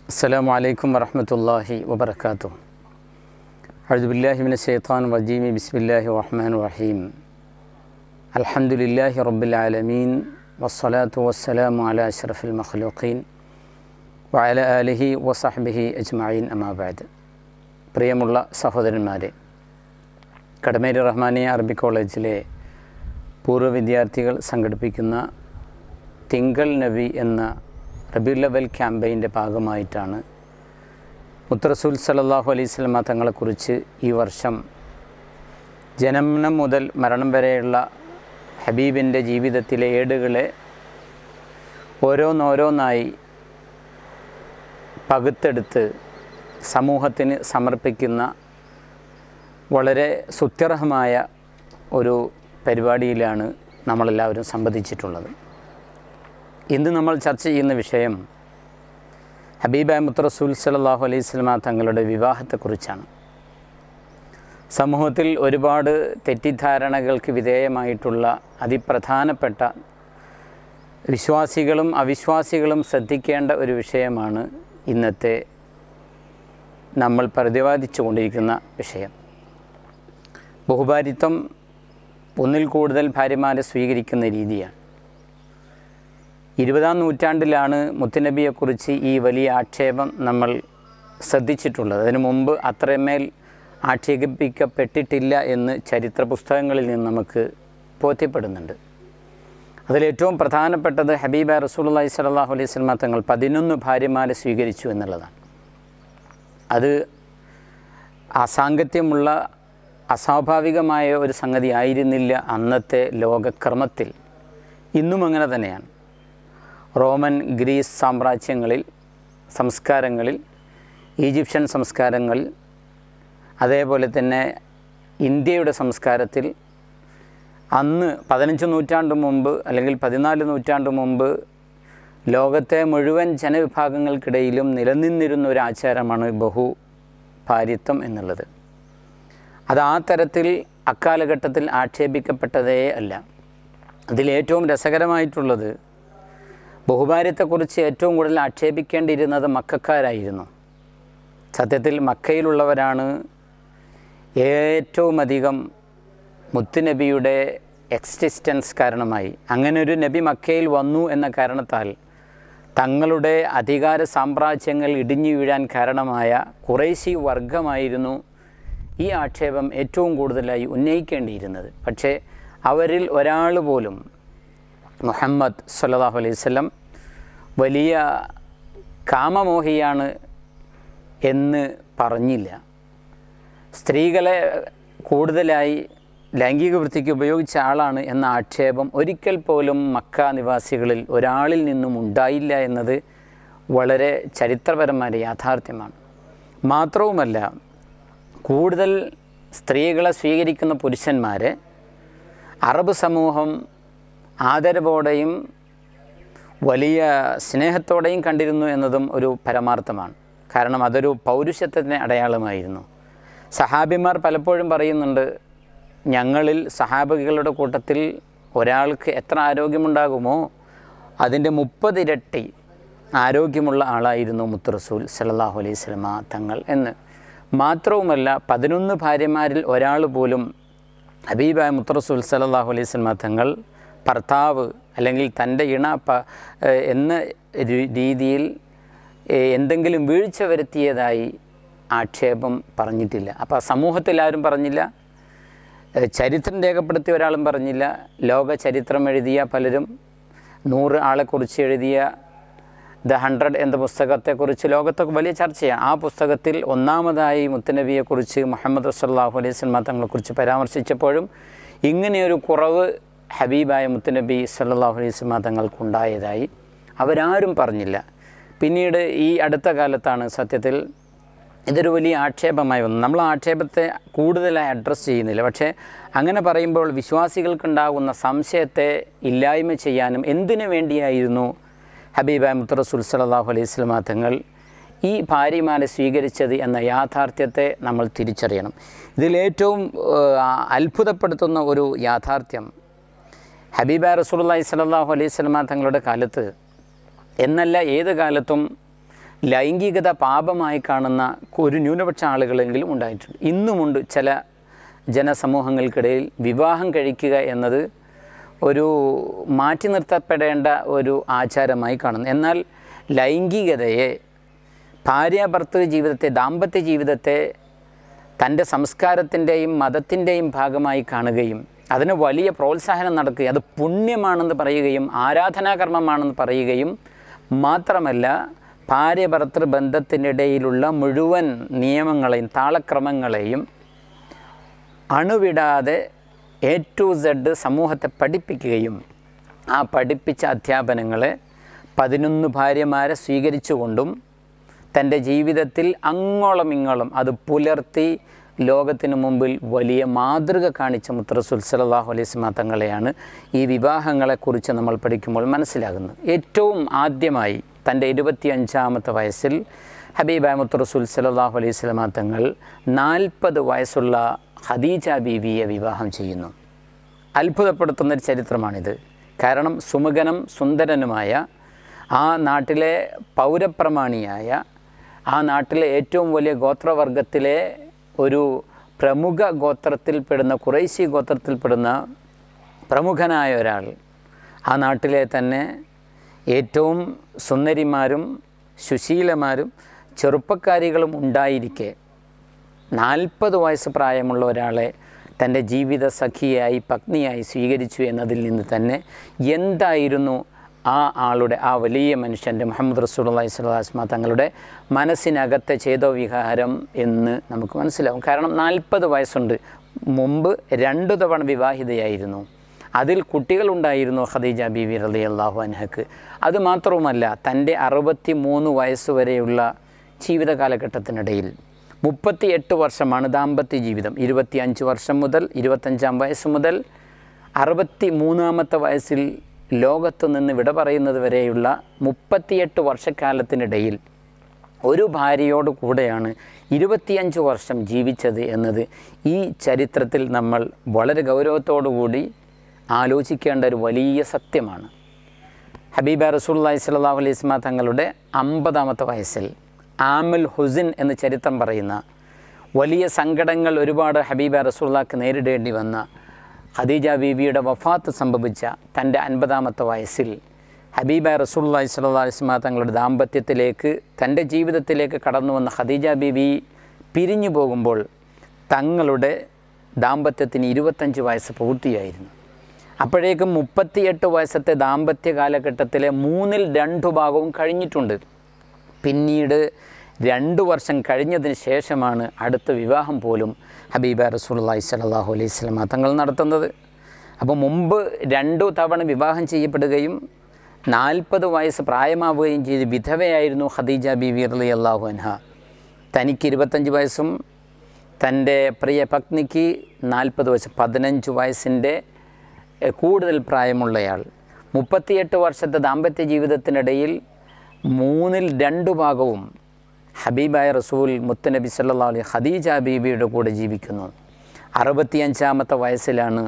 السلام عليكم ورحمة الله وبركاته أعوذ بالله من الشيطان الرجيم بسم الله الرحمن الرحيم الحمد لله رب العالمين والصلاة والسلام على أشرف المخلوقين وعلى آله وصحبه أجمعين أما بعد പ്രിയമുള്ള സഹോദരന്മാരെ കടമേരി റഹ്മാനിയ അറബി കോളേജിലെ പൂർവ്വ വിദ്യാർത്ഥികൾ സംഘടിപ്പിക്കുന്ന തിങ്കൾ നബി എന്ന റബിയുൽ ലെവൽ ക്യാമ്പയിൻ്റെ ഭാഗമായിട്ടാണ് മുത്തറസൂൽ സലല്ലാഹു അലൈഹി സ്വലമ തങ്ങളെക്കുറിച്ച് ഈ വർഷം ജനനം മുതൽ മരണം വരെയുള്ള ഹബീബിൻ്റെ ജീവിതത്തിലെ ഏടുകളെ ഓരോന്നോരോന്നായി പകുത്തെടുത്ത് സമൂഹത്തിന് സമർപ്പിക്കുന്ന വളരെ സുത്യർഹമായ ഒരു പരിപാടിയിലാണ് നമ്മളെല്ലാവരും സംബന്ധിച്ചിട്ടുള്ളത് ഇന്ന് നമ്മൾ ചർച്ച ചെയ്യുന്ന വിഷയം ഹബീബായ മുത്തറസൂൽ സലാഹു അലൈഹി സ്വലമ തങ്ങളുടെ വിവാഹത്തെക്കുറിച്ചാണ് സമൂഹത്തിൽ ഒരുപാട് തെറ്റിദ്ധാരണകൾക്ക് വിധേയമായിട്ടുള്ള അതിപ്രധാനപ്പെട്ട വിശ്വാസികളും അവിശ്വാസികളും ശ്രദ്ധിക്കേണ്ട ഒരു വിഷയമാണ് ഇന്നത്തെ നമ്മൾ പ്രതിപാദിച്ചു കൊണ്ടിരിക്കുന്ന വിഷയം ബഹുഭാരിത്വം ഒന്നിൽ കൂടുതൽ ഭാര്യമാരെ സ്വീകരിക്കുന്ന രീതിയാണ് ഇരുപതാം നൂറ്റാണ്ടിലാണ് മുത്തുനബിയെക്കുറിച്ച് ഈ വലിയ ആക്ഷേപം നമ്മൾ ശ്രദ്ധിച്ചിട്ടുള്ളത് അതിനു മുമ്പ് അത്രമേൽ ആക്ഷേപിക്കപ്പെട്ടിട്ടില്ല എന്ന് ചരിത്ര പുസ്തകങ്ങളിൽ നിന്ന് നമുക്ക് ബോധ്യപ്പെടുന്നുണ്ട് അതിലേറ്റവും പ്രധാനപ്പെട്ടത് ഹബീബ റസൂലുള്ളാഹി സ്വല്ലല്ലാഹു അലൈഹി വസല്ലം തങ്ങൾ പതിനൊന്ന് ഭാര്യമാരെ സ്വീകരിച്ചു എന്നുള്ളതാണ് അത് അസാങ്കത്യമുള്ള അസ്വാഭാവികമായ ഒരു സംഗതി ആയിരുന്നില്ല അന്നത്തെ ലോകക്രമത്തിൽ ഇന്നും അങ്ങനെ തന്നെയാണ് റോമൻ ഗ്രീസ് സാമ്രാജ്യങ്ങളിൽ സംസ്കാരങ്ങളിൽ ഈജിപ്ഷ്യൻ സംസ്കാരങ്ങളിൽ അതേപോലെ തന്നെ ഇന്ത്യയുടെ സംസ്കാരത്തിൽ അന്ന് പതിനഞ്ച് നൂറ്റാണ്ട് മുമ്പ് അല്ലെങ്കിൽ പതിനാല് നൂറ്റാണ്ട് മുമ്പ് ലോകത്തെ മുഴുവൻ ജനവിഭാഗങ്ങൾക്കിടയിലും നിലനിന്നിരുന്ന ഒരു ആചാരമാണ് ബഹു ഭാര്യത്വം എന്നുള്ളത് അത് ആ തരത്തിൽ അക്കാലഘട്ടത്തിൽ ആക്ഷേപിക്കപ്പെട്ടതേ അല്ല അതിലേറ്റവും രസകരമായിട്ടുള്ളത് ബഹുഭാര്യത്തെക്കുറിച്ച് ഏറ്റവും കൂടുതൽ ആക്ഷേപിക്കേണ്ടിയിരുന്നത് മക്കാരായിരുന്നു സത്യത്തിൽ മക്കയിലുള്ളവരാണ് ഏറ്റവും അധികം മുത്തുനബിയുടെ എക്സിസ്റ്റൻസ് കാരണമായി അങ്ങനെ ഒരു നബി മക്കയിൽ വന്നു എന്ന കാരണത്താൽ തങ്ങളുടെ അധികാര സാമ്രാജ്യങ്ങൾ ഇടിഞ്ഞു വീഴാൻ കാരണമായ കുറേശി വർഗമായിരുന്നു ഈ ആക്ഷേപം ഏറ്റവും കൂടുതലായി ഉന്നയിക്കേണ്ടിയിരുന്നത് പക്ഷേ അവരിൽ ഒരാൾ പോലും മുഹമ്മദ് സല്ലാഹു അലൈഹി വല്ലം വലിയ കാമമോഹിയാണ് എന്ന് പറഞ്ഞില്ല സ്ത്രീകളെ കൂടുതലായി ലൈംഗിക വൃത്തിക്ക് ഉപയോഗിച്ച ആളാണ് എന്ന ആക്ഷേപം ഒരിക്കൽ പോലും മക്ക നിവാസികളിൽ ഒരാളിൽ നിന്നും ഉണ്ടായില്ല എന്നത് വളരെ ചരിത്രപരമായ യാഥാർത്ഥ്യമാണ് മാത്രവുമല്ല കൂടുതൽ സ്ത്രീകളെ സ്വീകരിക്കുന്ന പുരുഷന്മാരെ അറബ് സമൂഹം ആദരവോടെയും വലിയ സ്നേഹത്തോടെയും കണ്ടിരുന്നു എന്നതും ഒരു പരമാർത്ഥമാണ് കാരണം അതൊരു പൗരുഷത്വത്തിൻ്റെ അടയാളമായിരുന്നു സഹാബിമാർ പലപ്പോഴും പറയുന്നുണ്ട് ഞങ്ങളിൽ സഹാബികളുടെ കൂട്ടത്തിൽ ഒരാൾക്ക് എത്ര ആരോഗ്യമുണ്ടാകുമോ അതിൻ്റെ മുപ്പതിരട്ടി ആരോഗ്യമുള്ള ആളായിരുന്നു മുത്തുറസൂൽ സല്ലാഹു അലൈഹി സ്വലമ തങ്ങൾ എന്ന് മാത്രവുമല്ല പതിനൊന്ന് ഭാര്യമാരിൽ ഒരാൾ പോലും ഹബീബായ മുത്തറസൂൽ സലാഹു അലൈഹി സ്വലമ തങ്ങൾ ഭർത്താവ് അല്ലെങ്കിൽ തൻ്റെ ഇണ പ എന്ന രീതിയിൽ എന്തെങ്കിലും വീഴ്ച വരുത്തിയതായി ആക്ഷേപം പറഞ്ഞിട്ടില്ല അപ്പോൾ സമൂഹത്തിൽ ആരും പറഞ്ഞില്ല ചരിത്രം രേഖപ്പെടുത്തിയ ഒരാളും പറഞ്ഞില്ല ലോക ചരിത്രം എഴുതിയ പലരും നൂറ് ആളെക്കുറിച്ച് എഴുതിയ ദ ഹൺഡ്രഡ് എന്ന പുസ്തകത്തെക്കുറിച്ച് ലോകത്തൊക്കെ വലിയ ചർച്ചയാണ് ആ പുസ്തകത്തിൽ ഒന്നാമതായി മുത്തനബിയെക്കുറിച്ച് മുഹമ്മദ് സല്ലാഹു അലൈഹി സ്വലമ തങ്ങളെക്കുറിച്ച് പരാമർശിച്ചപ്പോഴും ഇങ്ങനെയൊരു കുറവ് ഹബീബായ മുത്തനബി സല്ലാഹു അലൈഹി സ്വലമ തങ്ങൾക്കുണ്ടായതായി അവരാരും പറഞ്ഞില്ല പിന്നീട് ഈ അടുത്ത കാലത്താണ് സത്യത്തിൽ ഇതൊരു വലിയ ആക്ഷേപമായി വന്നു നമ്മൾ ആക്ഷേപത്തെ കൂടുതലായി അഡ്രസ്സ് ചെയ്യുന്നില്ല പക്ഷേ അങ്ങനെ പറയുമ്പോൾ വിശ്വാസികൾക്കുണ്ടാകുന്ന സംശയത്തെ ഇല്ലായ്മ ചെയ്യാനും എന്തിനു വേണ്ടിയായിരുന്നു ഹബീബായ മുത്തറസുൽ സലാഹു അലൈഹി സ്വലമ തങ്ങൾ ഈ ഭാര്യമാരെ സ്വീകരിച്ചത് എന്ന യാഥാർത്ഥ്യത്തെ നമ്മൾ തിരിച്ചറിയണം ഇതിലേറ്റവും അത്ഭുതപ്പെടുത്തുന്ന ഒരു യാഥാർത്ഥ്യം ഹബീബ റസൂലുള്ളാഹി സ്വല്ലല്ലാഹു അലൈഹി സ്വലമ തങ്ങളുടെ കാലത്ത് എന്നല്ല ഏത് കാലത്തും ലൈംഗികത പാപമായി കാണുന്ന ഒരു ന്യൂനപക്ഷ ആളുകളെങ്കിലും ഉണ്ടായിട്ടുണ്ട് ഇന്നുമുണ്ട് ചില ജനസമൂഹങ്ങൾക്കിടയിൽ വിവാഹം കഴിക്കുക എന്നത് ഒരു മാറ്റി നിർത്തപ്പെടേണ്ട ഒരു ആചാരമായി കാണുന്നു എന്നാൽ ലൈംഗികതയെ ഭാര്യാഭർത്തൃ ജീവിതത്തെ ദാമ്പത്യ ജീവിതത്തെ തൻ്റെ സംസ്കാരത്തിൻ്റെയും മതത്തിൻ്റെയും ഭാഗമായി കാണുകയും അതിന് വലിയ പ്രോത്സാഹനം നടക്കുകയും അത് പുണ്യമാണെന്ന് പറയുകയും ആരാധനാകർമ്മമാണെന്ന് പറയുകയും മാത്രമല്ല ഭാര്യ ഭർത്തൃ ബന്ധത്തിനിടയിലുള്ള മുഴുവൻ നിയമങ്ങളെയും താളക്രമങ്ങളെയും അണുവിടാതെ എ ടു സെഡ് സമൂഹത്തെ പഠിപ്പിക്കുകയും ആ പഠിപ്പിച്ച അധ്യാപനങ്ങളെ പതിനൊന്ന് ഭാര്യമാരെ സ്വീകരിച്ചുകൊണ്ടും തൻ്റെ ജീവിതത്തിൽ അങ്ങോളം ഇങ്ങോളം അത് പുലർത്തി ലോകത്തിന് മുമ്പിൽ വലിയ മാതൃക കാണിച്ച മുത്തറസുൽ സലാഹു അലൈഹി സ്വലാ തങ്ങളെയാണ് ഈ വിവാഹങ്ങളെക്കുറിച്ച് നമ്മൾ പഠിക്കുമ്പോൾ മനസ്സിലാകുന്നത് ഏറ്റവും ആദ്യമായി തൻ്റെ ഇരുപത്തിയഞ്ചാമത്തെ വയസ്സിൽ ഹബീബായ മുത്തറസുൽ സലാഹു അലൈഹി സ്വലാ തങ്ങൾ നാൽപ്പത് വയസ്സുള്ള ഖദീജ ബീവിയെ വിവാഹം ചെയ്യുന്നു അത്ഭുതപ്പെടുത്തുന്ന ഒരു ചരിത്രമാണിത് കാരണം സുമുഖനും സുന്ദരനുമായ ആ നാട്ടിലെ പൗരപ്രമാണിയായ ആ നാട്ടിലെ ഏറ്റവും വലിയ ഗോത്രവർഗത്തിലെ ഒരു പ്രമുഖ ഗോത്രത്തിൽപ്പെടുന്ന കുറേശി ഗോത്രത്തിൽപ്പെടുന്ന പ്രമുഖനായ ഒരാൾ ആ നാട്ടിലെ തന്നെ ഏറ്റവും സുന്ദരിമാരും സുശീലമാരും ചെറുപ്പക്കാരികളും ഉണ്ടായിരിക്കെ നാൽപ്പത് വയസ്സ് പ്രായമുള്ള ഒരാളെ തൻ്റെ ജീവിത സഖിയായി പത്നിയായി സ്വീകരിച്ചു എന്നതിൽ നിന്ന് തന്നെ എന്തായിരുന്നു ആ ആളുടെ ആ വലിയ മനുഷ്യൻ്റെ മുഹമ്മദ് റസൂലി സ്വലാസ്മ തങ്ങളുടെ മനസ്സിനകത്തെ ചേതോവിഹാരം എന്ന് നമുക്ക് മനസ്സിലാവും കാരണം നാൽപ്പത് വയസ്സുണ്ട് മുമ്പ് രണ്ടു തവണ വിവാഹിതയായിരുന്നു അതിൽ കുട്ടികളുണ്ടായിരുന്നു ഖദീജ ബീവി റലി അള്ളാഹു അൻഹക്ക് അതുമാത്രവുമല്ല തൻ്റെ അറുപത്തി മൂന്ന് വയസ്സ് വരെയുള്ള ജീവിത കാലഘട്ടത്തിനിടയിൽ മുപ്പത്തി എട്ട് വർഷമാണ് ദാമ്പത്യ ജീവിതം ഇരുപത്തി അഞ്ച് വർഷം മുതൽ ഇരുപത്തഞ്ചാം വയസ്സ് മുതൽ അറുപത്തി മൂന്നാമത്തെ വയസ്സിൽ ലോകത്തു നിന്ന് വിട പറയുന്നത് വരെയുള്ള മുപ്പത്തിയെട്ട് വർഷക്കാലത്തിനിടയിൽ ഒരു ഭാര്യയോട് കൂടെയാണ് ഇരുപത്തിയഞ്ച് വർഷം ജീവിച്ചത് എന്നത് ഈ ചരിത്രത്തിൽ നമ്മൾ വളരെ ഗൗരവത്തോടു കൂടി ആലോചിക്കേണ്ട ഒരു വലിയ സത്യമാണ് ഹബീബ റസൂല്ലായി സ്വല്ലല്ലാഹു അലൈഹി വസല്ലം തങ്ങളുടെ അമ്പതാമത്തെ വയസ്സിൽ ആമുൽ ഹുസിൻ എന്ന് ചരിത്രം പറയുന്ന വലിയ സങ്കടങ്ങൾ ഒരുപാട് ഹബീബ റസൂള്ളാക്ക് നേരിടേണ്ടി വന്ന ഖദീജ ബീബിയുടെ വഫാത്ത് സംഭവിച്ച തൻ്റെ അൻപതാമത്തെ വയസ്സിൽ ഹബീബ റസൂല്ലായി സ്വല്ലല്ലാഹു അലൈഹി വസല്ലം തങ്ങളുടെ ദാമ്പത്യത്തിലേക്ക് തൻ്റെ ജീവിതത്തിലേക്ക് കടന്നു വന്ന ഖദീജ ബീബി പിരിഞ്ഞു പോകുമ്പോൾ തങ്ങളുടെ ദാമ്പത്യത്തിന് ഇരുപത്തഞ്ച് വയസ്സ് പൂർത്തിയായിരുന്നു അപ്പോഴേക്കും മുപ്പത്തിയെട്ട് വയസ്സത്തെ ദാമ്പത്യ കാലഘട്ടത്തിലെ മൂന്നിൽ രണ്ടു ഭാഗവും കഴിഞ്ഞിട്ടുണ്ട് പിന്നീട് രണ്ട് വർഷം കഴിഞ്ഞതിന് ശേഷമാണ് അടുത്ത വിവാഹം പോലും ഹബീബ റസൂലുള്ളാഹി സ്വല്ലല്ലാഹു അലൈഹി വസല്ലം തങ്ങൾ നടത്തുന്നത് അപ്പോൾ മുമ്പ് രണ്ടു തവണ വിവാഹം ചെയ്യപ്പെടുകയും നാൽപ്പത് വയസ്സ് പ്രായമാവുകയും ചെയ്ത് വിധവയായിരുന്നു ഖദീജ ബീവി റളി അള്ളാഹു അൻഹ തനിക്ക് ഇരുപത്തഞ്ച് വയസ്സും തൻ്റെ പ്രിയ പത്നിക്ക് നാൽപ്പത് വയസ്സ് പതിനഞ്ച് വയസ്സിൻ്റെ എഹ്, കൂടുതൽ പ്രായമുള്ളയാൾ മുപ്പത്തിയെട്ട് വർഷത്തെ ദാമ്പത്യ ജീവിതത്തിനിടയിൽ മൂന്നിൽ രണ്ടു ഭാഗവും ഹബീബായ റസൂൽ മുത്തനബി സല്ലാ അലൈഹി ഖദീജ ബീബിയുടെ കൂടെ ജീവിക്കുന്നു അറുപത്തിയഞ്ചാമത്തെ വയസ്സിലാണ്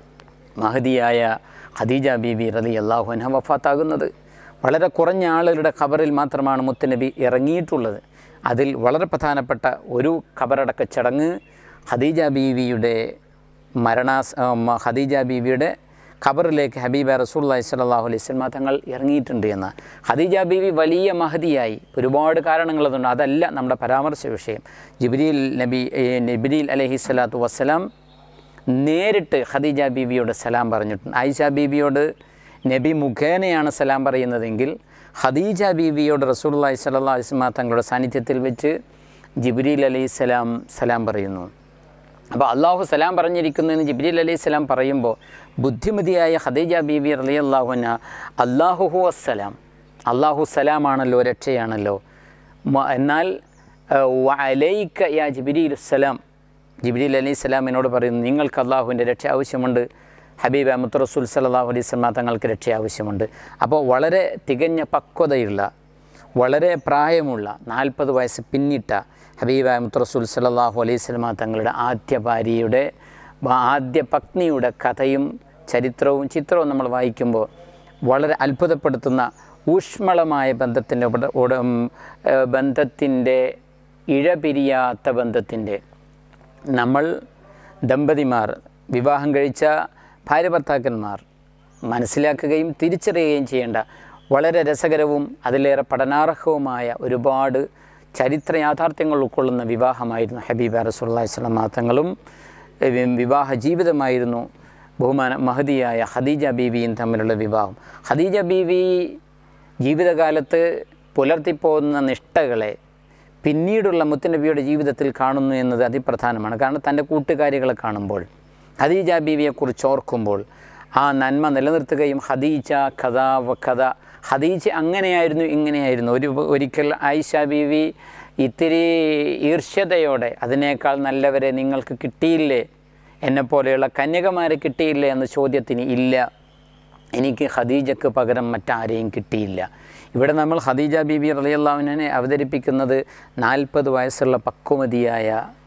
മഹദിയായ ഖദീജ ബീബി റലി അള്ളാഹുഅൻഹ വഫാത്താകുന്നത് വളരെ കുറഞ്ഞ ആളുകളുടെ ഖബറിൽ മാത്രമാണ് മുത്തനബി ഇറങ്ങിയിട്ടുള്ളത് അതിൽ വളരെ പ്രധാനപ്പെട്ട ഒരു ഖബറടക്ക ചടങ്ങ് ഖദീജ ബീവിയുടെ മരണാസ് ആ, മ- ഖദീജ ബീവിയുടെ ഖബറിലേക്ക് ഹബീബ റസൂല്ലായി സ്വല്ലല്ലാഹു അലൈഹി വസല്ലം തങ്ങൾ ഇറങ്ങിയിട്ടുണ്ട് എന്ന് ഖദീജ ബീവി വലിയ മഹതിയായി ഒരുപാട് കാരണങ്ങളതുണ്ട് അതല്ല നമ്മുടെ പരാമർശ വിഷയം ജിബ്രീൽ നബി ഏ, നബിരീൽ അലൈഹി സ്വലാത്തു വസ്സലാം നേരിട്ട് ഖദീജ ബീവിയോട് സലാം പറഞ്ഞിട്ടുണ്ട് ആയിഷ ബീവിയോട് നബി മുഖേനയാണ് സലാം പറയുന്നതെങ്കിൽ ഖദീജ ബീവിയോട് റസൂലുള്ളാഹി സ്വല്ലല്ലാഹു അലൈഹി വസല്ലം തങ്ങളുടെ സാന്നിധ്യത്തിൽ വെച്ച് ജിബ്രീൽ അലൈഹി സലാം സലാം പറയുന്നു അപ്പോൾ അള്ളാഹു സലാം പറഞ്ഞിരിക്കുന്നു എന്ന് ജിബ്രീൽ അലൈഹി സ്വലാം പറയുമ്പോൾ ബുദ്ധിമതിയായ ഖദീജ ബീബി റലി അള്ളാഹുന അള്ളാഹുഹു അസ്സലാം അള്ളാഹു സലാമാണല്ലോ രക്ഷയാണല്ലോ മ- എന്നാൽ അലൈക്ക യാ ജിബ്രീൽ സലാം ജിബ്രീൽ അലൈഹി സ്വലാം എന്നോട് പറയുന്നു നിങ്ങൾക്ക് അള്ളാഹുവിൻ്റെ രക്ഷ ആവശ്യമുണ്ട് ഹബീബ് അഹമ്മദ് റസൂൽ സലാഹു അലൈഹി സ്വലാ തങ്ങൾക്ക് രക്ഷ ആവശ്യമുണ്ട് അപ്പോൾ വളരെ തികഞ്ഞ പക്വതയുള്ള വളരെ പ്രായമുള്ള നാൽപ്പത് വയസ്സ് പിന്നിട്ട ഹബീബായ മുത്തറസുൽ സല്ലാഹു അലൈഹി സ്വലമ തങ്ങളുടെ ആദ്യ ഭാര്യയുടെ വ- ആദ്യ പത്നിയുടെ കഥയും ചരിത്രവും ചിത്രവും നമ്മൾ വായിക്കുമ്പോൾ വളരെ അത്ഭുതപ്പെടുത്തുന്ന ഊഷ്മളമായ ബന്ധത്തിൻ്റെ ഉട- ഉട ബന്ധത്തിൻ്റെ ഇഴപിരിയാത്ത ബന്ധത്തിൻ്റെ നമ്മൾ ദമ്പതിമാർ വിവാഹം കഴിച്ച ഭാര്യ ഭർത്താക്കന്മാർ മനസ്സിലാക്കുകയും തിരിച്ചറിയുകയും ചെയ്യേണ്ട വളരെ രസകരവും അതിലേറെ പഠനാർഹവുമായ ഒരുപാട് ചരിത്ര യാഥാർത്ഥ്യങ്ങൾ ഉൾക്കൊള്ളുന്ന വിവാഹമായിരുന്നു ഹബീബ റസൂല്ലാ സ്വലമാ തങ്ങളും ഏഹ് വിവാഹ ജീവിതമായിരുന്നു ബഹുമാന മഹതിയായ ഖദീജ ബീവിയും തമ്മിലുള്ള വിവാഹം ഖദീജ ബീവി ജീവിതകാലത്ത് പുലർത്തിപ്പോകുന്ന നിഷ്ഠകളെ പിന്നീടുള്ള മുത്തുനബിയുടെ ജീവിതത്തിൽ കാണുന്നു എന്നത് അതിപ്രധാനമാണ് കാരണം തൻ്റെ കൂട്ടുകാരികളെ കാണുമ്പോൾ ഖദീജ ബീവിയെക്കുറിച്ച് ഓർക്കുമ്പോൾ ആ നന്മ നിലനിർത്തുകയും ഖദീജ കഥ വ കഥ ഖദീജ അങ്ങനെയായിരുന്നു ഇങ്ങനെയായിരുന്നു ഒരു ഒരിക്കൽ ആയിഷ ബീവി ഇത്തിരി ഈർഷ്യതയോടെ അതിനേക്കാൾ നല്ലവരെ നിങ്ങൾക്ക് കിട്ടിയില്ലേ എന്നെപ്പോലെയുള്ള കന്യകമാരെ കിട്ടിയില്ലേ എന്ന ചോദ്യത്തിന് ഇല്ല എനിക്ക് ഖദീജക്ക് പകരം മറ്റാരെയും കിട്ടിയില്ല ഇവിടെ നമ്മൾ ഖദീജ ബീബി റളിയല്ലാഹുവിനെ അവതരിപ്പിക്കുന്നത് നാൽപ്പത് വയസ്സുള്ള പക്വമതിയായ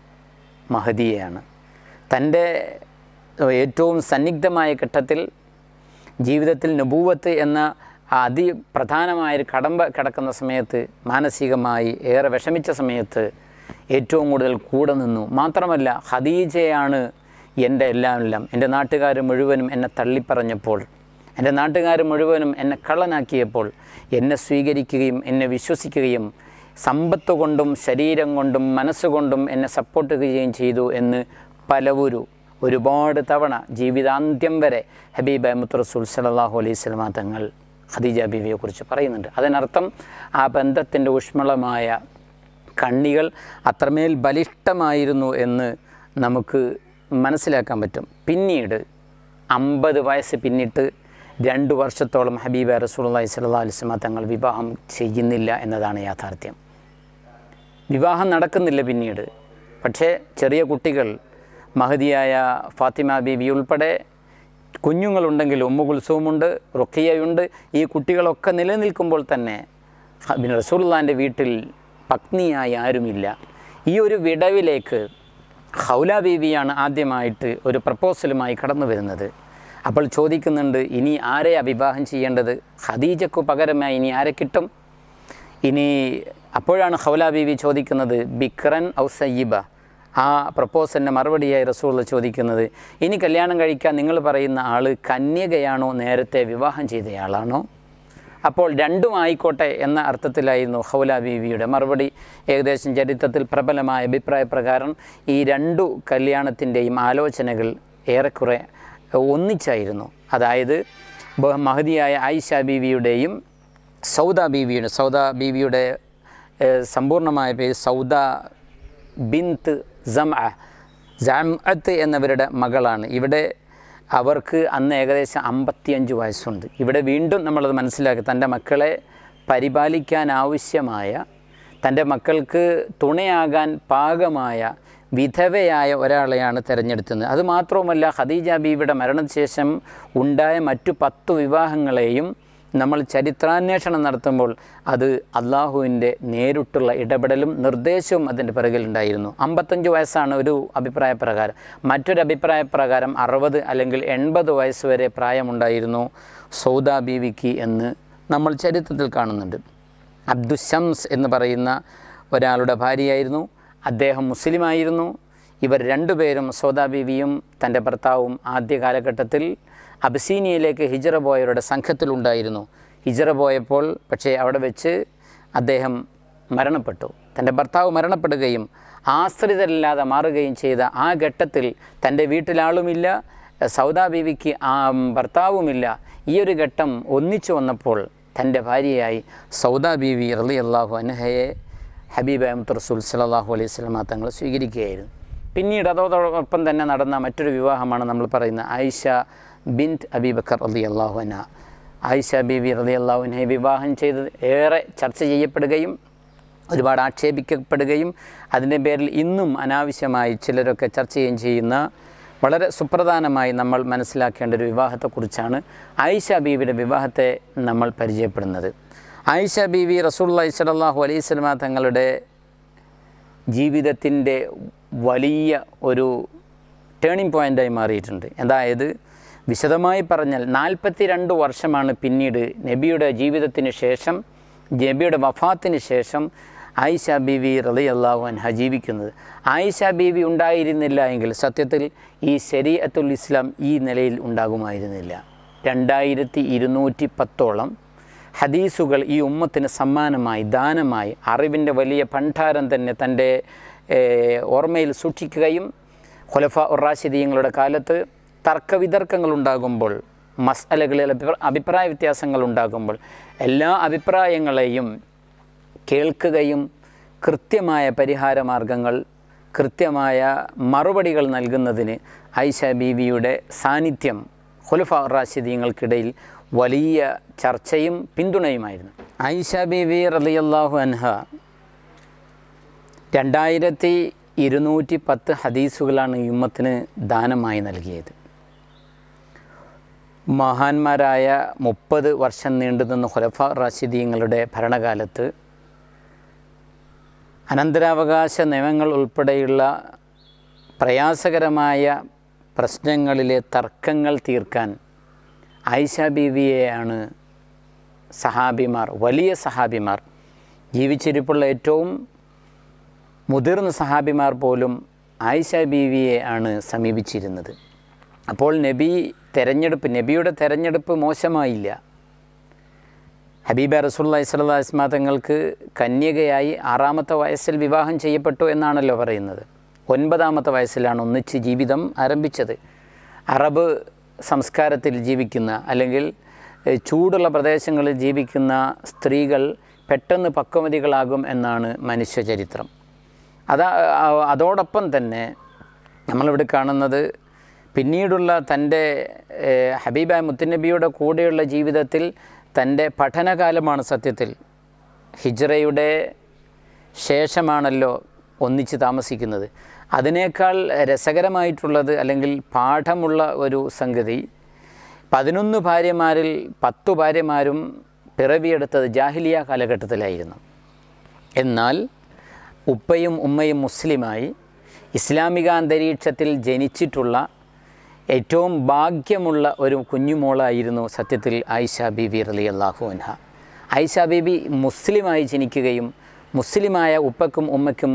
മഹദിയെയാണ് തൻ്റെ ഏറ്റവും സന്നിഗ്ധമായ ഘട്ടത്തിൽ ജീവിതത്തിൽ നബൂവത്ത് എന്ന ആ അതിപ്രധാനമായൊരു കടമ്പ കിടക്കുന്ന സമയത്ത് മാനസികമായി ഏറെ വിഷമിച്ച സമയത്ത് ഏറ്റവും കൂടുതൽ കൂടെ നിന്നു മാത്രമല്ല ഖദീജയാണ് എൻ്റെ എല്ലാം എല്ലാം എൻ്റെ നാട്ടുകാർ മുഴുവനും എന്നെ തള്ളിപ്പറഞ്ഞപ്പോൾ എൻ്റെ നാട്ടുകാർ മുഴുവനും എന്നെ കള്ളനാക്കിയപ്പോൾ എന്നെ സ്വീകരിക്കുകയും എന്നെ വിശ്വസിക്കുകയും സമ്പത്ത് കൊണ്ടും ശരീരം കൊണ്ടും മനസ്സുകൊണ്ടും എന്നെ സപ്പോർട്ട് ചെയ്യുകയും ചെയ്തു എന്ന് പലവരു ഒരുപാട് തവണ ജീവിതാന്ത്യം വരെ ഹബീബ് അഹമ്മദ് റസൂൽ സലാഹു അലൈഹി സ്വലമ തങ്ങൾ ഖദീജ ബീവിയെക്കുറിച്ച് പറയുന്നുണ്ട് അതിനർത്ഥം ആ ബന്ധത്തിൻ്റെ ഊഷ്മളമായ കണ്ണികൾ അത്രമേൽ ബലിഷ്ടമായിരുന്നു എന്ന് നമുക്ക് മനസ്സിലാക്കാൻ പറ്റും പിന്നീട് അമ്പത് വയസ്സ് പിന്നിട്ട് രണ്ട് വർഷത്തോളം ഹബീബ റസൂലുള്ളാഹി സ്വല്ലല്ലാഹു അലൈഹി വസല്ലം തങ്ങൾ വിവാഹം ചെയ്യുന്നില്ല എന്നതാണ് യാഥാർത്ഥ്യം വിവാഹം നടക്കുന്നില്ല പിന്നീട് പക്ഷേ ചെറിയ കുട്ടികൾ മഹതിയായ ഫാത്തിമ ബീബി ഉൾപ്പെടെ കുഞ്ഞുങ്ങളുണ്ടെങ്കിൽ ഉമ്മു കുൽസൂമുണ്ട് റുഖിയയുണ്ട് ഈ കുട്ടികളൊക്കെ നിലനിൽക്കുമ്പോൾ തന്നെ ഹ- പിന്നെ റസൂലുള്ളാൻ്റെ വീട്ടിൽ പത്നിയായി ആരുമില്ല ഈ ഒരു വിടവിലേക്ക് ഹൗല ബീവിയാണ് ആദ്യമായിട്ട് ഒരു പ്രപ്പോസലുമായി കടന്നു വരുന്നത് അപ്പോൾ ചോദിക്കുന്നുണ്ട് ഇനി ആരെ വിവാഹം ചെയ്യേണ്ടത് ഖദീജക്കു പകരമായി ഇനി ആരെ കിട്ടും ഇനി അപ്പോഴാണ് ഹൗല ബീവി ചോദിക്കുന്നത് ബിക്രൻ ഔ സയ്യിബ ആ പ്രപ്പോസലിൻ്റെ മറുപടിയായി റസൂൾ ചോദിക്കുന്നത് ഇനി കല്യാണം കഴിക്കാൻ നിങ്ങൾ പറയുന്ന ആൾ കന്യകയാണോ നേരത്തെ വിവാഹം ചെയ്തയാളാണോ അപ്പോൾ രണ്ടും ആയിക്കോട്ടെ എന്ന അർത്ഥത്തിലായിരുന്നു ഹൗല ബീവിയുടെ മറുപടി ഏകദേശം ചരിത്രത്തിൽ പ്രബലമായ അഭിപ്രായ പ്രകാരം ഈ രണ്ടു കല്യാണത്തിൻ്റെയും ആലോചനകൾ ഏറെക്കുറെ ഒന്നിച്ചായിരുന്നു അതായത് ബഹ- മഹതിയായ ആയിഷ ബീവിയുടെയും സൗദ ബീവിയുടെ സൗദ ബീവിയുടെ ഏഹ്, സമ്പൂർണ്ണമായ പേര് സൗദ ബിന്ത് ജംഅ ജംഅത്ത് എന്നവരുടെ മകളാണ് ഇവിടെ അവർക്ക് അന്ന് ഏകദേശം അമ്പത്തിയഞ്ച് വയസ്സുണ്ട് ഇവിടെ വീണ്ടും നമ്മളത് മനസ്സിലാക്കി തൻ്റെ മക്കളെ പരിപാലിക്കാൻ ആവശ്യമായ തൻ്റെ മക്കൾക്ക് തുണയാകാൻ പാകമായ വിധവയായ ഒരാളെയാണ് തിരഞ്ഞെടുത്തത് അതുമാത്രവുമല്ല ഖദീജ ബീവിയുടെ മരണശേഷം ഉണ്ടായ മറ്റു പത്തു വിവാഹങ്ങളെയും നമ്മൾ ചരിത്രാന്വേഷണം നടത്തുമ്പോൾ അത് അള്ളാഹുവിൻ്റെ നേരിട്ടുള്ള ഇടപെടലും നിർദ്ദേശവും അതിൻ്റെ പിറകിലുണ്ടായിരുന്നു അമ്പത്തഞ്ച് വയസ്സാണ് ഒരു അഭിപ്രായ പ്രകാരം മറ്റൊരു അഭിപ്രായ പ്രകാരം അറുപത് അല്ലെങ്കിൽ എൺപത് വയസ്സ് വരെ പ്രായമുണ്ടായിരുന്നു സൗദ ബീവിക്ക് എന്ന് നമ്മൾ ചരിത്രത്തിൽ കാണുന്നുണ്ട് അബ്ദുശംസ് എന്ന് പറയുന്ന ഒരാളുടെ ഭാര്യയായിരുന്നു അദ്ദേഹം മുസ്ലിമായിരുന്നു ഇവർ രണ്ടുപേരും സോദാ ബീവിയും തൻ്റെ ഭർത്താവും ആദ്യ കാലഘട്ടത്തിൽ അബസീനിയയിലേക്ക് ഹിജറ പോയവരുടെ സംഘത്തിലുണ്ടായിരുന്നു ഹിജറ പോയപ്പോൾ പക്ഷേ അവിടെ വെച്ച് അദ്ദേഹം മരണപ്പെട്ടു തൻ്റെ ഭർത്താവ് മരണപ്പെടുകയും ആശ്രിതരില്ലാതെ മാറുകയും ചെയ്ത ആ ഘട്ടത്തിൽ തൻ്റെ വീട്ടിലാളുമില്ല സൗദാ ബീവിക്ക് ആ ഭർത്താവുമില്ല ഈ ഒരു ഘട്ടം ഒന്നിച്ചു വന്നപ്പോൾ തൻ്റെ ഭാര്യയായി സൗദാ ബീവി റലി അള്ളാഹു അനഹയെ ഹബീബ് അഹമ്മദ് റസൂൽ സലാഹു അലൈഹി സ്വലമ തങ്ങൾ സ്വീകരിക്കുകയായിരുന്നു പിന്നീട് അതോടൊപ്പം തന്നെ നടന്ന മറ്റൊരു വിവാഹമാണ് നമ്മൾ പറയുന്ന ആയിഷ ബിൻത് അബീബക്കർ റലി അള്ളാഹു അന ആയിഷ ബീവി റലി അള്ളാഹുവിനെ വിവാഹം ചെയ്തത് ഏറെ ചർച്ച ചെയ്യപ്പെടുകയും ഒരുപാട് ആക്ഷേപിക്കപ്പെടുകയും അതിൻ്റെ പേരിൽ ഇന്നും അനാവശ്യമായി ചിലരൊക്കെ ചർച്ച ചെയ്യുകയും ചെയ്യുന്ന വളരെ സുപ്രധാനമായി നമ്മൾ മനസ്സിലാക്കേണ്ട ഒരു വിവാഹത്തെക്കുറിച്ചാണ് ആയിഷ ബീവിയുടെ വിവാഹത്തെ നമ്മൾ പരിചയപ്പെടുന്നത് ആയിഷ ബീവി റസൂള്ളി സ്വലല്ലാഹു അലൈഹി സ്വലമ തങ്ങളുടെ ജീവിതത്തിൻ്റെ വലിയ ഒരു ടേണിംഗ് പോയിൻ്റായി മാറിയിട്ടുണ്ട് അതായത് വിശദമായി പറഞ്ഞാൽ നാൽപ്പത്തി രണ്ട് വർഷമാണ് പിന്നീട് നബിയുടെ ജീവിതത്തിന് ശേഷം നബിയുടെ വഫാത്തിന് ശേഷം ആയിഷ ബീവി റലി അള്ളാഹു അൻഹ ജീവിക്കുന്നത് ആയിഷ ബീവി ഉണ്ടായിരുന്നില്ല എങ്കിൽ സത്യത്തിൽ ഈ ശരീഅത്തുൽ ഇസ്ലാം ഈ നിലയിൽ ഉണ്ടാകുമായിരുന്നില്ല രണ്ടായിരത്തി ഇരുന്നൂറ്റി പത്തോളം ഹദീസുകൾ ഈ ഉമ്മത്തിന് സമ്മാനമായി ദാനമായി അറിവിൻ്റെ വലിയ ഭണ്ഡാരം തന്നെ തൻ്റെ ഏഹ്, ഓർമ്മയിൽ സൂക്ഷിക്കുകയും ഖുലഫ ഉറാശിദീങ്ങളുടെ കാലത്ത് തർക്കവിതർക്കങ്ങൾ ഉണ്ടാകുമ്പോൾ മസ്അലകളിൽ അഭിപ്രായ അഭിപ്രായ വ്യത്യാസങ്ങൾ ഉണ്ടാകുമ്പോൾ എല്ലാ അഭിപ്രായങ്ങളെയും കേൾക്കുകയും കൃത്യമായ പരിഹാര മാർഗങ്ങൾ കൃത്യമായ മറുപടികൾ നൽകുന്നതിന് ഐഷ ബീവിയുടെ സാന്നിധ്യം ഖുലഫ റാഷിദീങ്ങൾക്കിടയിൽ വലിയ ചർച്ചയും പിന്തുണയുമായിരുന്നു ഐഷ ബീവി റളിയല്ലാഹു അൻഹ രണ്ടായിരത്തി ഇരുന്നൂറ്റി പത്ത് ഹദീസുകളാണ് ഈ ഉമ്മത്തിന് ദാനമായി നൽകിയത് മഹാന്മാരായ മുപ്പത് വർഷം നീണ്ടുനിന്ന ഖുലഫ റാഷിദീങ്ങളുടെ ഭരണകാലത്ത് അനന്തരാവകാശ നിയമങ്ങൾ ഉൾപ്പെടെയുള്ള പ്രയാസകരമായ പ്രശ്നങ്ങളിലെ തർക്കങ്ങൾ തീർക്കാൻ ആയിഷ ബീവിയെയാണ് സഹാബിമാർ വലിയ സഹാബിമാർ ജീവിച്ചിരിപ്പുള്ള ഏറ്റവും മുതിർന്ന സഹാബിമാർ പോലും ആയിഷ ബീവിയെ ആണ് സമീപിച്ചിരുന്നത് അപ്പോൾ നബി തെരഞ്ഞെടുപ്പ് നബിയുടെ തെരഞ്ഞെടുപ്പ് മോശമായില്ല ഹബീബ റസൂല്ലായി സ്വല്ലാ ഇസ്മാ തങ്ങൾക്ക് കന്യകയായി ആറാമത്തെ വയസ്സിൽ വിവാഹം ചെയ്യപ്പെട്ടു എന്നാണല്ലോ പറയുന്നത് ഒൻപതാമത്തെ വയസ്സിലാണ് ഒന്നിച്ച് ജീവിതം ആരംഭിച്ചത് അറബ് സംസ്കാരത്തിൽ ജീവിക്കുന്ന അല്ലെങ്കിൽ ഏഹ്, ചൂടുള്ള പ്രദേശങ്ങളിൽ ജീവിക്കുന്ന സ്ത്രീകൾ പെട്ടെന്ന് പക്വമതികളാകും എന്നാണ് മനുഷ്യചരിത്രം അതാ ആ- അതോടൊപ്പം തന്നെ നമ്മളിവിടെ കാണുന്നത് പിന്നീടുള്ള തൻ്റെ ഏഹ്, ഹബീബായ മുത്തുനബിയുടെ കൂടെയുള്ള ജീവിതത്തിൽ തൻ്റെ പഠനകാലമാണ് സത്യത്തിൽ ഹിജ്റയുടെ ശേഷമാണല്ലോ ഒന്നിച്ച് താമസിക്കുന്നത് അതിനേക്കാൾ രസകരമായിട്ടുള്ളത് അല്ലെങ്കിൽ പാഠമുള്ള ഒരു സംഗതി പതിനൊന്ന് ഭാര്യമാരിൽ പത്തു ഭാര്യമാരും പിറവിയെടുത്തത് ജാഹിലിയ കാലഘട്ടത്തിലായിരുന്നു എന്നാൽ ഉപ്പയും ഉമ്മയും മുസ്ലിമായി ഇസ്ലാമിക അന്തരീക്ഷത്തിൽ ജനിച്ചിട്ടുള്ള ഏറ്റവും ഭാഗ്യമുള്ള ഒരു കുഞ്ഞുമോളായിരുന്നു സത്യത്തിൽ ആയിഷ ബീബി റലി അള്ളാഹു അൻഹ ആയിഷ ബീബി മുസ്ലിമായി ജനിക്കുകയും മുസ്ലിമായ ഉപ്പക്കും ഉമ്മയ്ക്കും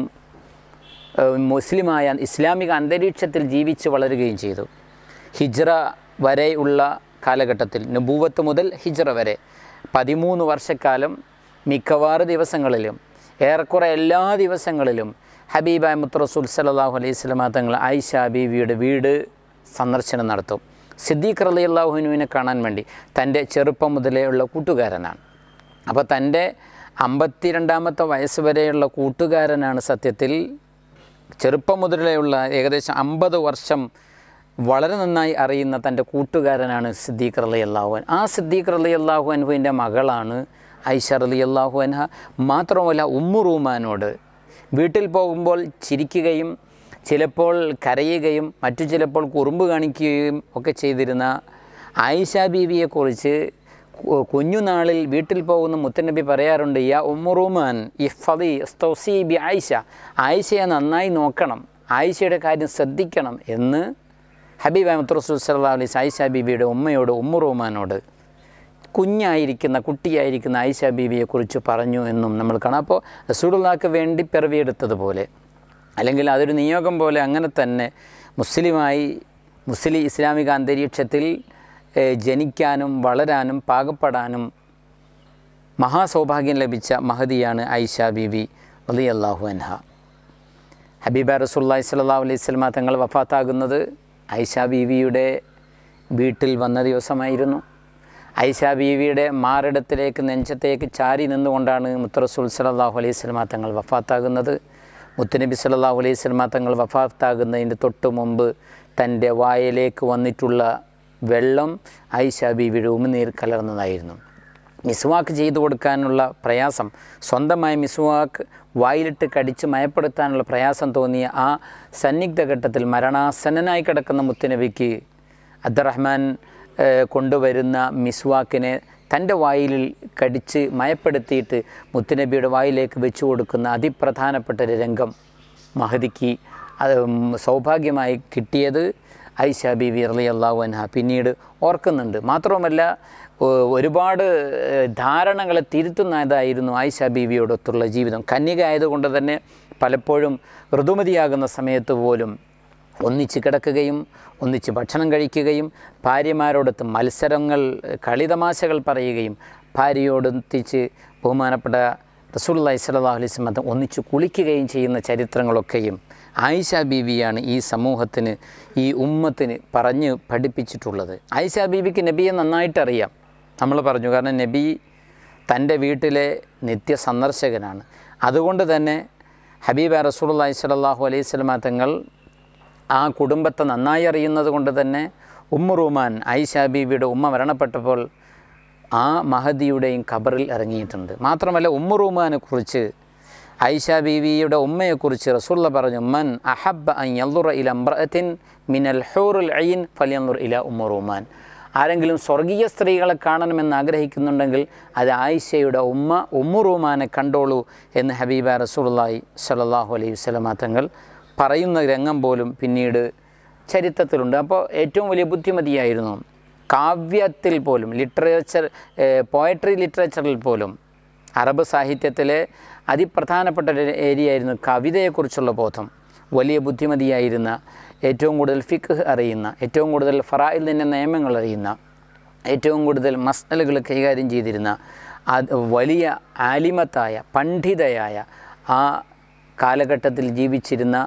ഏഹ്, മുസ്ലിമായ ഇസ്ലാമിക അന്തരീക്ഷത്തിൽ ജീവിച്ച് വളരുകയും ചെയ്തു ഹിജ്റ വരെയുള്ള കാലഘട്ടത്തിൽ നുബൂവത്ത് മുതൽ ഹിജ്റ വരെ പതിമൂന്ന് വർഷക്കാലം മിക്കവാറ് ദിവസങ്ങളിലും ഏറെക്കുറെ എല്ലാ ദിവസങ്ങളിലും ഹബീബായ മുത്തറസൂൽ സലാഹു അലൈഹി സ്വലമാ തങ്ങൾ ആയിഷ ബീവിയുടെ വീട് സന്ദർശനം നടത്തും സിദ്ദീഖ് റലി അള്ളാഹുനുവിനെ കാണാൻ വേണ്ടി തൻ്റെ ചെറുപ്പം മുതലേ ഉള്ള കൂട്ടുകാരനാണ് അപ്പോൾ തൻ്റെ അമ്പത്തിരണ്ടാമത്തെ വയസ്സ് വരെയുള്ള കൂട്ടുകാരനാണ് സത്യത്തിൽ ചെറുപ്പം മുതലേയുള്ള ഏകദേശം അമ്പത് വർഷം വളരെ നന്നായി അറിയുന്ന തൻ്റെ കൂട്ടുകാരനാണ് സിദ്ദീഖ് റലി അള്ളാഹുൻ ആ സിദ്ദീഖ് റലി അള്ളാഹു അൻഹുവിൻ്റെ മകളാണ് ഐഷ റലി അള്ളാഹു അൻഹ മാത്രമല്ല ഉമ്മു റൂമാനോട് വീട്ടിൽ പോകുമ്പോൾ ചിരിക്കുകയും ചിലപ്പോൾ കരയുകയും മറ്റു ചിലപ്പോൾ കുറുമ്പ് കാണിക്കുകയും ഒക്കെ ചെയ്തിരുന്ന ആയിഷ ബീവിയെക്കുറിച്ച് കു- കുഞ്ഞുനാളിൽ വീട്ടിൽ പോകുന്ന മുത്തനബി പറയാറുണ്ട് യാ ഉമ്മുറുമാൻ ഇഫദി സ്തൗസി ബി ആയിഷ ആയിഷയെ നന്നായി നോക്കണം ആയിഷയുടെ കാര്യം ശ്രദ്ധിക്കണം എന്ന് ഹബീബ് അഹമ്മദ് റസൂൽ സല്ലാ അലൈസ് ആയിഷ ബീബിയുടെ ഉമ്മയോട് ഉമ്മുറുമാനോട് കുഞ്ഞായിരിക്കുന്ന കുട്ടിയായിരിക്കുന്ന ആയിഷ ബീവിയെക്കുറിച്ച് പറഞ്ഞു എന്നും നമ്മൾ കാണാം അപ്പോൾ റസൂലുള്ളാക്ക് വേണ്ടി പിറവിയെടുത്തതുപോലെ അല്ലെങ്കിൽ അതൊരു നിയോഗം പോലെ അങ്ങനെ തന്നെ മുസ്ലിമായി മുസ്ലിം ഇസ്ലാമിക അന്തരീക്ഷത്തിൽ ഏഹ്, ജനിക്കാനും വളരാനും പാകപ്പെടാനും മഹാസൗഭാഗ്യം ലഭിച്ച മഹദിയാണ് ഐഷ ബീവി അലി അള്ളാഹു അൻഹ ഹബീബ റസൂല്ലായി സ്വല്ലാ അലൈഹി സ്വലമ തങ്ങൾ വഫാത്താകുന്നത് ഐഷ ബീവിയുടെ വീട്ടിൽ വന്ന ദിവസമായിരുന്നു ഐഷ ബീവിയുടെ മാറിടത്തിലേക്ക് നെഞ്ചത്തേക്ക് ചാരി നിന്നുകൊണ്ടാണ് മുത്തറസൂൽ സലാഹു അലൈഹി സ്വലമ തങ്ങൾ വഫാത്താകുന്നത് മുത്തുനബി സല്ലാഹു അലൈഹി സ്വലമ തങ്ങൾ വഫാത്താകുന്നതിൻ്റെ തൊട്ട് മുമ്പ് തൻ്റെ വായയിലേക്ക് വന്നിട്ടുള്ള വെള്ളം ഐഷ ബീവിയുടെ ഉമിനീർ കലർന്നതായിരുന്നു മിസ്വാക്ക് ചെയ്തു കൊടുക്കാനുള്ള പ്രയാസം സ്വന്തമായി മിസ്വാക്ക് വായിലിട്ട് കടിച്ച് മയപ്പെടുത്താനുള്ള പ്രയാസം തോന്നിയ ആ സന്നിഗ്ധ ഘട്ടത്തിൽ മരണാസന്നനായി കിടക്കുന്ന മുത്തുനബിക്ക് അബ്ദുറഹ്മാൻ ഏഹ്, കൊണ്ടുവരുന്ന മിസ്വാക്കിനെ തൻ്റെ വായിൽ കടിച്ച് മയപ്പെടുത്തിയിട്ട് മുത്തുനബിയുടെ വായിലേക്ക് വെച്ചു കൊടുക്കുന്ന അതിപ്രധാനപ്പെട്ട ഒരു രംഗം മഹദിക്ക് അത് ഉം, സൗഭാഗ്യമായി കിട്ടിയത് ഐഷ ബീവി റലി അള്ളാഹു അൻഹ പിന്നീട് ഓർക്കുന്നുണ്ട് മാത്രവുമല്ല ഒ- ഒരുപാട് ഏഹ്, ധാരണകളെ തിരുത്തുന്നതായിരുന്നു ആയിഷ ബീവിയോടൊത്തുള്ള ജീവിതം കന്യക ആയതുകൊണ്ട് തന്നെ പലപ്പോഴും ഋതുമതിയാകുന്ന സമയത്ത് പോലും ഒന്നിച്ച് കിടക്കുകയും ഒന്നിച്ച് ഭക്ഷണം കഴിക്കുകയും ഭാര്യമാരോടൊത്ത് മത്സരങ്ങൾ കളിതമാശകൾ പറയുകയും ഭാര്യയോടൊത്തിച്ച് ബഹുമാനപ്പെട്ട റസൂള്ളി സ്വല്ലല്ലാഹു അലൈഹി വസല്ലം ഒന്നിച്ച് കുളിക്കുകയും ചെയ്യുന്ന ചരിത്രങ്ങളൊക്കെയും ആയിഷ ബീവിയാണ് ഈ സമൂഹത്തിന് ഈ ഉമ്മത്തിന് പറഞ്ഞ് പഠിപ്പിച്ചിട്ടുള്ളത് ആയിഷ ബീവിക്ക് നബിയെ നന്നായിട്ട് അറിയാം നമ്മൾ പറഞ്ഞു കാരണം നബി തൻ്റെ വീട്ടിലെ നിത്യ സന്ദർശകനാണ് അതുകൊണ്ട് തന്നെ ഹബീബ റസൂലുള്ളാഹി സ്വല്ലല്ലാഹു അലൈഹി വസല്ലമ തങ്ങൾ ആ കുടുംബത്തെ നന്നായി അറിയുന്നത് കൊണ്ട് തന്നെ ഉമ്മ റൂമാൻ ഐഷ ബീവിയുടെ ഉമ്മ മരണപ്പെട്ടപ്പോൾ ആ മഹദിയുടെയും ഖബറിൽ ഇറങ്ങിയിട്ടുണ്ട് മാത്രമല്ല ഉമ്മ റൂമാനെ കുറിച്ച് ഐഷ ബീവിയുടെ ഉമ്മയെക്കുറിച്ച് റസൂള്ള പറഞ്ഞു മൻ അഹബ്ബ അൻ യൻദുറ ഇല അംറഅത്തിൻ മിനൽ ഹൂറുൽ ഐൻ ഫലിയൻദുർ ഇല ഉമ്മ റൂമാൻ ആരെങ്കിലും സ്വർഗീയ സ്ത്രീകളെ കാണണമെന്ന് ആഗ്രഹിക്കുന്നുണ്ടെങ്കിൽ അത് ആയിഷയുടെ ഉമ്മ ഉമ്മു റൂമാനെ കണ്ടോളൂ എന്ന് ഹബീബ റസൂലുള്ളാഹി സ്വല്ലല്ലാഹു അലൈഹി വസല്ലമ തങ്ങൾ പറയുന്ന രംഗം പോലും പിന്നീട് ചരിത്രത്തിലുണ്ട് അപ്പോൾ ഏറ്റവും വലിയ ബുദ്ധിമതിയായിരുന്നു കാവ്യത്തിൽ പോലും ലിറ്ററേച്ചർ പോയട്രി ലിറ്ററേച്ചറിൽ പോലും അറബ് സാഹിത്യത്തിലെ അതിപ്രധാനപ്പെട്ട ഒരു ഏരിയ ആയിരുന്നു കവിതയെക്കുറിച്ചുള്ള ബോധം വലിയ ബുദ്ധിമതിയായിരുന്ന ഏറ്റവും കൂടുതൽ ഫിഖ് അറിയുന്ന ഏറ്റവും കൂടുതൽ ഫറായിൽ നിന്നെ നിയമങ്ങൾ അറിയുന്ന ഏറ്റവും കൂടുതൽ മസ്നലുകൾ കൈകാര്യം ചെയ്തിരുന്ന അത് വലിയ ആലിമത്തായ പണ്ഡിതയായ ആ കാലഘട്ടത്തിൽ ജീവിച്ചിരുന്ന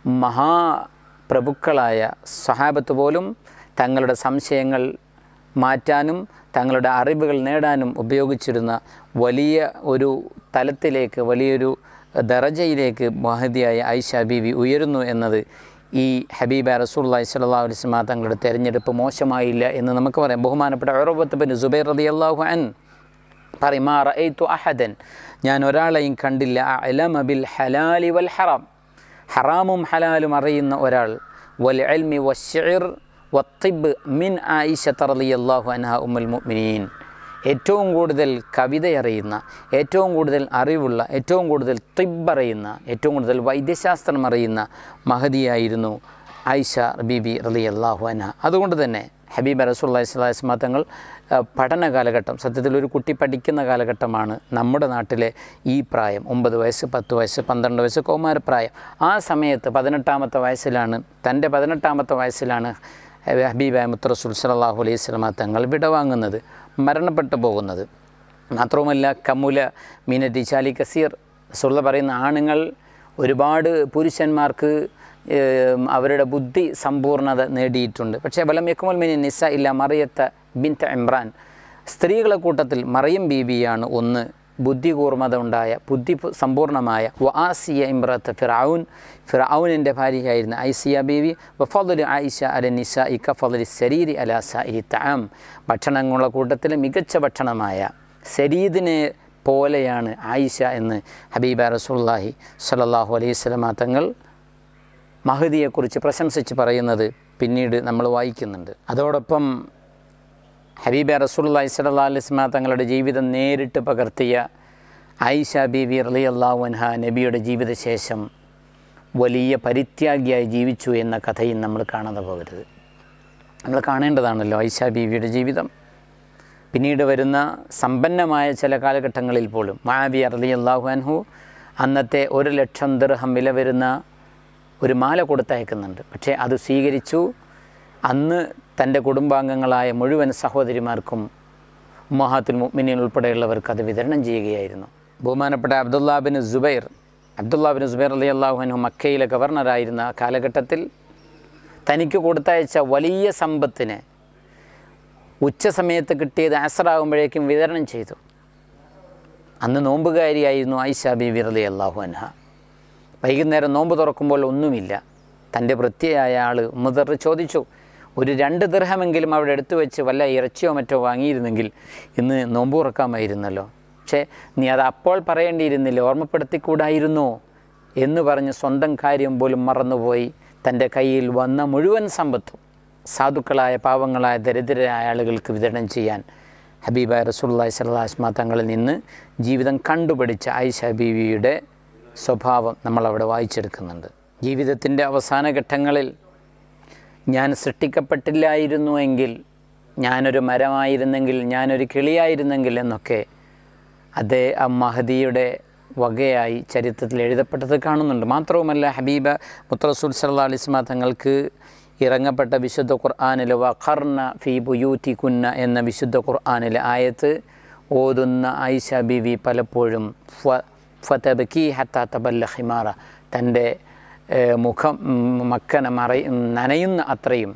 മഹാപ്രഭുക്കളായ സഹാബത്ത് പോലും തങ്ങളുടെ സംശയങ്ങൾ മാറ്റാനും തങ്ങളുടെ അറിവുകൾ നേടാനും ഉപയോഗിച്ചിരുന്ന വലിയ ഒരു തലത്തിലേക്ക് വലിയൊരു ദറജയിലേക്ക് മഹദിയായ ഐഷ ബീവി ഉയരുന്നു എന്നത് ഈ ഹബീബ റസൂള്ളി സ്വല്ലല്ലാഹു അലൈഹി വസല്ലം തങ്ങളുടെ തിരഞ്ഞെടുപ്പ് മോശമായില്ല എന്ന് നമുക്ക് പറയാം ബഹുമാനപ്പെട്ട ഉറവത്ത് ബിൻ സുബൈർ റളിയല്ലാഹു അൻ പറയും മാ റഅയ്തു അഹദൻ ഞാൻ ഒരാളെയും കണ്ടില്ല അലമ ബിൽ ഹലാലി വൽ ഹറാം ഹറാമും ഹലാലും അറിയുന്ന ഒരാൾ വൽ ഇൽമി വശ്ശിർ വത്തിബ് മിൻ ആയിഷ റളിയല്ലാഹു അൻഹ ഉമ്മുൽ മുഅ്മിനീൻ ഏറ്റവും കൂടുതൽ കവിത അറിയുന്ന ഏറ്റവും കൂടുതൽ അറിവുള്ള ഏറ്റവും കൂടുതൽ തിബ് അറിയുന്ന ഏറ്റവും കൂടുതൽ വൈദ്യശാസ്ത്രം അറിയുന്ന മഹദിയായിരുന്നു ആയിഷ ബീബി റലി അള്ളാഹു അൻഹ അതുകൊണ്ട് തന്നെ ഹബീബ് റസൂല്ലാ സ്വലാസ്മ തങ്ങൾ ആ, പഠന കാലഘട്ടം സത്യത്തിൽ ഒരു കുട്ടി പഠിക്കുന്ന കാലഘട്ടമാണ് നമ്മുടെ നാട്ടിലെ ഈ പ്രായം ഒമ്പത് വയസ്സ് പത്ത് വയസ്സ് പന്ത്രണ്ട് വയസ്സ് കൗമാരപ്രായം ആ സമയത്ത് പതിനെട്ടാമത്തെ വയസ്സിലാണ് തൻ്റെ പതിനെട്ടാമത്തെ വയസ്സിലാണ് ഹബീബായ മുത്തറസുൽ സലാഹു അലൈഹി സ്വലമ തങ്ങൾ വിടവാങ്ങുന്നത് മരണപ്പെട്ടു പോകുന്നത് മാത്രവുമല്ല കമുല മീനറ്റി ചാലി കസീർ സുള്ള പറയുന്ന ആണുങ്ങൾ ഒരുപാട് പുരുഷന്മാർക്ക് ഏം, അവരുടെ ബുദ്ധി സമ്പൂർണ്ണത നേടിയിട്ടുണ്ട് പക്ഷേ ബലം യക്കുമൽ മിനി നിസ ഇല്ല മറിയത്ത ബിൻത ഇമ്രാൻ സ്ത്രീകളെ കൂട്ടത്തിൽ മറിയം ബീബിയാണ് ഒന്ന് ബുദ്ധി കൂർമ്മത ഉണ്ടായ ബുദ്ധി പു- സമ്പൂർണ്ണമായ വആസിയ ഇമ്രത്ത് ഫിറൌൻ ഫിറൌനിൻ്റെ ഭാര്യയായിരുന്ന ഐസിയ ബീവി വഫദുൽ ആയിഷ അല നിസ ഇ കഫദുൽ ശരീരി അല സഇരി തആം ഭക്ഷണങ്ങളുടെ കൂട്ടത്തിൽ മികച്ച ഭക്ഷണമായ ശരീദിനെ പോലെയാണ് ആയിഷ എന്ന് ഹബീബ റസൂലുള്ളാഹി സ്വല്ലല്ലാഹു അലൈഹി വസല്ലമ തങ്ങൾ മഹദിയെക്കുറിച്ച് പ്രശംസിച്ച് പറയുന്നത് പിന്നീട് നമ്മൾ വായിക്കുന്നുണ്ട് അതോടൊപ്പം ഹബീബ റസൂലുള്ളാഹി സ്വല്ലല്ലാഹു അലൈഹി വസല്ലമ തങ്ങളുടെ ജീവിതം നേരിട്ട് പകർത്തിയ ആയിഷ ബീവി റളിയല്ലാഹു അൻഹ നബിയുടെ ജീവിതശേഷം വലിയ പരിത്യാഗിയായി ജീവിച്ചു എന്ന കഥയും നമ്മൾ കാണാതെ പോകരുത് നമ്മൾ കാണേണ്ടതാണല്ലോ ആയിഷ ബീവിയുടെ ജീവിതം പിന്നീട് വരുന്ന സമ്പന്നമായ ചില കാലഘട്ടങ്ങളിൽ പോലും മാവിയ റളിയല്ലാഹു അൻഹു അന്നത്തെ ഒരു ലക്ഷം ദിർഹം വില വരുന്ന ഒരു മാല കൊടുത്തയക്കുന്നുണ്ട് പക്ഷേ അത് സ്വീകരിച്ചു അന്ന് തൻ്റെ കുടുംബാംഗങ്ങളായ മുഴുവൻ സഹോദരിമാർക്കും മഹാത്തുൽ മുഅ്മിനീൻ ഉൾപ്പെടെയുള്ളവർക്ക് അത് വിതരണം ചെയ്യുകയായിരുന്നു ബഹുമാനപ്പെട്ട Abdullah bin Zubair Abdullah bin Zubair അലി അള്ളാഹുനു മക്കയിലെ ഗവർണറായിരുന്ന ആ കാലഘട്ടത്തിൽ തനിക്ക് കൊടുത്തയച്ച വലിയ സമ്പത്തിനെ ഉച്ച സമയത്ത് കിട്ടിയത് അസറാകുമ്പോഴേക്കും വിതരണം ചെയ്തു അന്ന് നോമ്പുകാരിയായിരുന്നു ആയിഷ ബീബി റലി അള്ളാഹു അൻഹ വൈകുന്നേരം നോമ്പ് തുറക്കുമ്പോൾ ഒന്നുമില്ല തൻ്റെ വൃത്തിയായ ആൾ മുതർ ചോദിച്ചു ഒരു രണ്ട് ദൃഹമെങ്കിലും അവിടെ എടുത്തു വെച്ച് വല്ല ഇറച്ചിയോ മറ്റോ വാങ്ങിയിരുന്നെങ്കിൽ ഇന്ന് നോമ്പ് തുറക്കാമായിരുന്നല്ലോ പക്ഷേ നീ അത് അപ്പോൾ പറയേണ്ടിയിരുന്നില്ല ഓർമ്മപ്പെടുത്തിക്കൂടായിരുന്നോ എന്ന് പറഞ്ഞ് സ്വന്തം കാര്യം പോലും മറന്നുപോയി തൻ്റെ കയ്യിൽ വന്ന മുഴുവൻ സമ്പത്തും സാധുക്കളായ പാവങ്ങളായ ദരിദ്രരായ ആളുകൾക്ക് വിതരണം ചെയ്യാൻ ഹബീബായ റസൂല്ലായി സല്ലാസ്മ തങ്ങളിൽ നിന്ന് ജീവിതം കണ്ടുപിടിച്ച ആയിഷ ബീവിയുടെ സ്വഭാവം നമ്മളവിടെ വായിച്ചെടുക്കുന്നുണ്ട് ജീവിതത്തിൻ്റെ അവസാന ഘട്ടങ്ങളിൽ ഞാൻ സൃഷ്ടിക്കപ്പെട്ടില്ലായിരുന്നു എങ്കിൽ ഞാനൊരു മരമായിരുന്നെങ്കിൽ ഞാനൊരു കിളിയായിരുന്നെങ്കിൽ എന്നൊക്കെ അതേ ആ മഹദിയുടെ വകയായി ചരിത്രത്തിൽ എഴുതപ്പെട്ടത് കാണുന്നുണ്ട് മാത്രവുമല്ല ഹബീബ മുത്തറസൂൽ സല്ലാ അലിസ്മ തങ്ങൾക്ക് ഇറങ്ങപ്പെട്ട വിശുദ്ധ ഖുർആാനിലെ വഖർണ ഫി ബുയൂത്തി കുന്ന എന്ന വിശുദ്ധ ഖുർആാനിലെ ആയത്ത് ഓതുന്ന ആയിഷ ബീവി പലപ്പോഴും ഫ ഫതബക്കി ഹത്ത തബല്ല ഹിമാറ തൻ്റെ ഏഹ്, മുഖം ഉം, മക്കന മറയ നനയുന്ന അത്രയും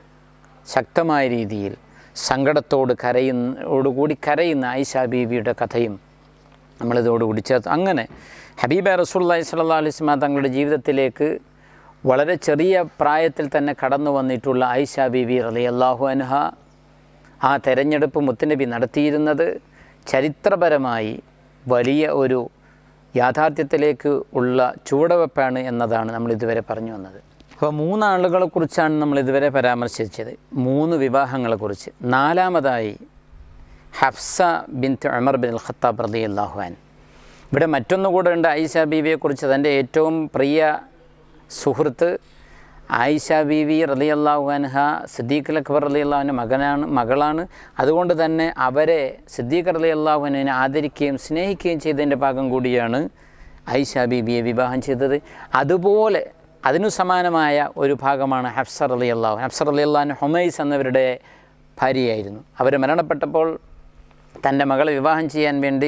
ശക്തമായ രീതിയിൽ സങ്കടത്തോട് കരയുന്നോടുകൂടി കരയുന്ന ആയിഷ ബീവിയുടെ കഥയും നമ്മളിതോടുകൂടി ചേർത്ത് അങ്ങനെ ഹബീബ റസൂല്ലായി സല്ലാ അലിസ്മ തങ്ങളുടെ ജീവിതത്തിലേക്ക് വളരെ ചെറിയ പ്രായത്തിൽ തന്നെ കടന്നു വന്നിട്ടുള്ള ആയിഷ ബീവി റലി അള്ളാഹു അൻഹ ആ തെരഞ്ഞെടുപ്പ് മുത്തുനബി നടത്തിയിരുന്നത് ചരിത്രപരമായി വലിയ ഒരു യാഥാർത്ഥ്യത്തിലേക്ക് ഉള്ള ചുവടുവെപ്പാണ് എന്നതാണ് നമ്മൾ ഇതുവരെ പറഞ്ഞു വന്നത് അപ്പോൾ മൂന്നാളുകളെ കുറിച്ചാണ് നമ്മൾ ഇതുവരെ പരാമർശിച്ചത് മൂന്ന് വിവാഹങ്ങളെക്കുറിച്ച് നാലാമതായി Hafsa bin Umar bin Khattab റലി അള്ളാഹുവാൻ ഇവിടെ മറ്റൊന്നു കൂടെ ഉണ്ട് ആയിഷ ബീവിയെക്കുറിച്ച് തൻ്റെ ഏറ്റവും പ്രിയ സുഹൃത്ത് ആയിഷ ബീവി റലി അള്ളാഹുഅൻഹ സിദ്ദീഖ് അക്ബർ റലി അള്ളാഹുവിൻ്റെ മകനാണ് മകളാണ് അതുകൊണ്ട് തന്നെ അവരെ സിദ്ദീഖ് റലി അള്ളാഹുവിനെ ആദരിക്കുകയും സ്നേഹിക്കുകയും ചെയ്തതിൻ്റെ ഭാഗം കൂടിയാണ് ആയിഷ ബീബിയെ വിവാഹം ചെയ്തത് അതുപോലെ അതിനു സമാനമായ ഒരു ഭാഗമാണ് ഹഫ്സർ അലി അള്ളാഹു ഹഫ്സർ അലി അള്ളാഹു ഹുമൈസ് എന്നവരുടെ ഭാര്യയായിരുന്നു അവർ മരണപ്പെട്ടപ്പോൾ തൻ്റെ മകളെ വിവാഹം ചെയ്യാൻ വേണ്ടി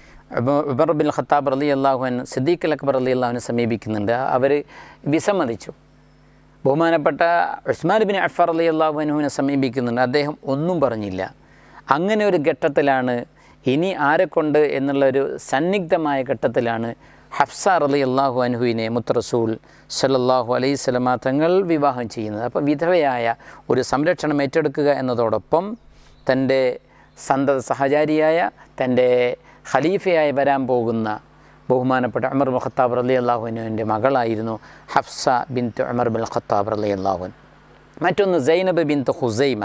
ഉബ- ഉമർ ബിൻ ഖത്താബ് റലി അള്ളാഹുൻ സിദ്ദീഖ് അൽ അക്ബർ അലി അള്ളാഹുവിനെ സമീപിക്കുന്നുണ്ട് അവർ വിസമ്മതിച്ചു ബഹുമാനപ്പെട്ട ഉസ്മാൻ ബിൻ അഫർ അലി അള്ളാഹുനുവിനെ സമീപിക്കുന്നുണ്ട് അദ്ദേഹം ഒന്നും പറഞ്ഞില്ല അങ്ങനെ ഒരു ഘട്ടത്തിലാണ് ഇനി ആരെക്കൊണ്ട് എന്നുള്ളൊരു സന്നിഗ്ധമായ ഘട്ടത്തിലാണ് ഹഫ്സ റലി അള്ളാഹു അൻഹുവിനെ മുത്തറസൂൽ സല്ലല്ലാഹു അലൈഹി സ്വലമ തങ്ങൾ വിവാഹം ചെയ്യുന്നത് അപ്പോൾ വിധവയായ ഒരു സംരക്ഷണം ഏറ്റെടുക്കുക എന്നതോടൊപ്പം തൻ്റെ സന്തത സഹചാരിയായ തൻ്റെ ഖലീഫയായി വരാൻ പോകുന്ന ബഹുമാനപ്പെട്ട ഉമർ ബിൻ ഖത്താബ് റലി അള്ളാഹുവിൻ്റെ മകളായിരുന്നു Hafsa bint Umar bin Khattab റലി അള്ളാഹുൻ മറ്റൊന്ന് സൈനബ് ബിൻത്ത് ഹുസൈമ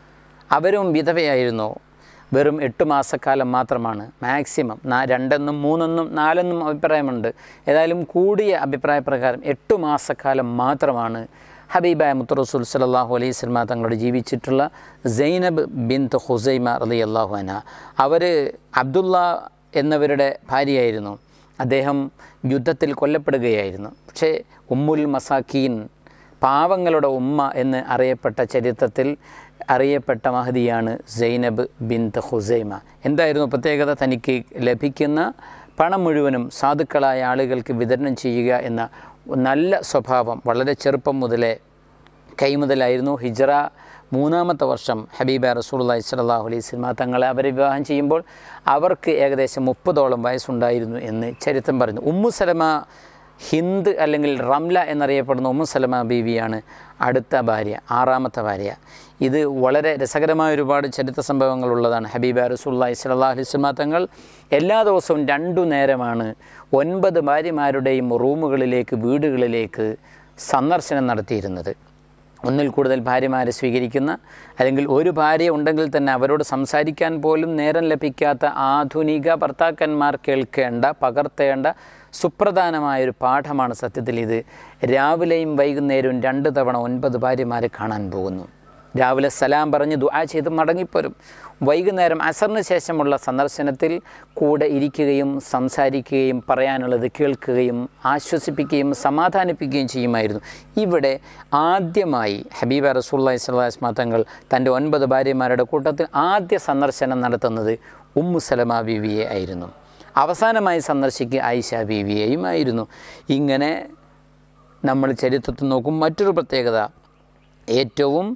അവരും വിധവയായിരുന്നു വെറും എട്ട് മാസക്കാലം മാത്രമാണ് മാക്സിമം നാ രണ്ടെന്നും മൂന്നെന്നും നാലെന്നും അഭിപ്രായമുണ്ട് ഏതായാലും കൂടിയ അഭിപ്രായ പ്രകാരം എട്ട് മാസക്കാലം മാത്രമാണ് ഹബീബായ മുത്തറസൂൽ സലാഹു അലൈഹി സ്വലമ തങ്ങളോട് ജീവിച്ചിട്ടുള്ള സൈനബ് ബിൻത്ത് ഹുസൈമ റലി അള്ളാഹു അന അവർ അബ്ദുള്ള എന്നവരുടെ ഭാര്യയായിരുന്നു അദ്ദേഹം യുദ്ധത്തിൽ കൊല്ലപ്പെടുകയായിരുന്നു പക്ഷേ ഉമ്മുൽ മസാക്കീൻ പാവങ്ങളുടെ ഉമ്മ എന്ന് അറിയപ്പെട്ട ചരിത്രത്തിൽ അറിയപ്പെട്ട മഹദിയാണ് സൈനബ് ബിൻത്ത് ഹുസൈമ എന്തായിരുന്നു പ്രത്യേകത തനിക്ക് ലഭിക്കുന്ന പണം മുഴുവനും സാധുക്കളായ ആളുകൾക്ക് വിതരണം ചെയ്യുക എന്ന നല്ല സ്വഭാവം വളരെ ചെറുപ്പം മുതലേ കൈമുതലായിരുന്നു ഹിജ്റ മൂന്നാമത്തെ വർഷം ഹബീബ റസൂലുള്ളാഹി സ്വല്ലല്ലാഹു അലൈഹി വസല്ലം തങ്ങളെ അവരെ വിവാഹം ചെയ്യുമ്പോൾ അവർക്ക് ഏകദേശം മുപ്പതോളം വയസ്സുണ്ടായിരുന്നു എന്ന് ചരിത്രം പറയുന്നു ഉമ്മു സലമ ഹിന്ദ് അല്ലെങ്കിൽ റംല എന്നറിയപ്പെടുന്ന ഉമ്മു സലമ ബീവിയാണ് അടുത്ത ഭാര്യ ആറാമത്തെ ഭാര്യ ഇത് വളരെ രസകരമായ ഒരുപാട് ചരിത്ര സംഭവങ്ങളുള്ളതാണ് ഹബീബ റസൂലുള്ളാഹി സ്വല്ലല്ലാഹു അലൈഹി വസല്ലം തങ്ങൾ എല്ലാ ദിവസവും രണ്ടു നേരമാണ് ഒൻപത് ഭാര്യമാരുടെയും റൂമുകളിലേക്ക് വീടുകളിലേക്ക് സന്ദർശനം നടത്തിയിരുന്നത് ഒന്നിൽ കൂടുതൽ ഭാര്യമാരെ സ്വീകരിക്കുന്ന അല്ലെങ്കിൽ ഒരു ഭാര്യ ഉണ്ടെങ്കിൽ തന്നെ അവരോട് സംസാരിക്കാൻ പോലും നേരം ലഭിക്കാത്ത ആധുനിക ഭർത്താക്കന്മാർ കേൾക്കേണ്ട പകർത്തേണ്ട സുപ്രധാനമായൊരു പാഠമാണ് സത്യത്തിൽ ഇത് രാവിലെയും വൈകുന്നേരവും രണ്ട് തവണ ഒൻപത് ഭാര്യമാരെ കാണാൻ പോകുന്നു രാവിലെ സലാം പറഞ്ഞ് ദുആ ചെയ്ത് മടങ്ങിപ്പോരും വൈകുന്നേരം അസറിന് ശേഷമുള്ള സന്ദർശനത്തിൽ കൂടെ ഇരിക്കുകയും സംസാരിക്കുകയും പറയാനുള്ളത് കേൾക്കുകയും ആശ്വസിപ്പിക്കുകയും സമാധാനിപ്പിക്കുകയും ചെയ്യുമായിരുന്നു ഇവിടെ ആദ്യമായി ഹബീബ റസൂല്ലായി സ്വലാസ്മാ തങ്ങൾ തൻ്റെ ഒൻപത് ഭാര്യമാരുടെ കൂട്ടത്തിൽ ആദ്യ സന്ദർശനം നടത്തുന്നത് ഉമ്മു സലമ ബീവിയെ ആയിരുന്നു അവസാനമായി സന്ദർശിക്കുക ആയിഷ ബീവിയെയും ആയിരുന്നു ഇങ്ങനെ നമ്മൾ ചരിത്രത്തിൽ നോക്കും മറ്റൊരു പ്രത്യേകത ഏറ്റവും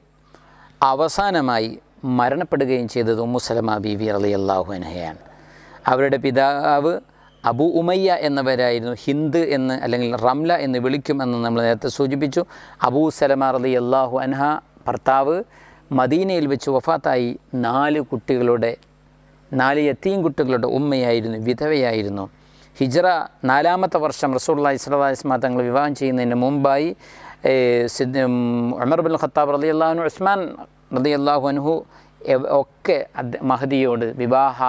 അവസാനമായി മരണപ്പെടുകയും ചെയ്തത് ഉമ്മുസലമ ബീവി അലി അള്ളാഹു അനഹയാണ് അവരുടെ പിതാവ് അബു ഉമയ്യ എന്നവരായിരുന്നു ഹിന്ദ് എന്ന് അല്ലെങ്കിൽ റംല എന്ന് വിളിക്കുമെന്ന് നമ്മൾ നേരത്തെ സൂചിപ്പിച്ചു അബൂ സലമ റലി അള്ളാഹു അൻഹ ഭർത്താവ് മദീനയിൽ വെച്ച് വഫാത്തായി നാല് കുട്ടികളുടെ നാല് യത്തീം കുട്ടികളുടെ ഉമ്മയായിരുന്നു വിധവയായിരുന്നു ഹിജ്റ നാലാമത്തെ വർഷം റസൂള്ളി സ്വലാസ്മാ തങ്ങൾ വിവാഹം ചെയ്യുന്നതിന് മുമ്പായി ഏഹ്, സിദ് ഉം, ഉമർ ബിൻ ഖത്താബ് റലി അള്ളാഹുനു ഉസ്മാൻ റലി അള്ളാഹു അൻഹു എവ്- ഒക്കെ അദ്ദേ- മഹദിയോട്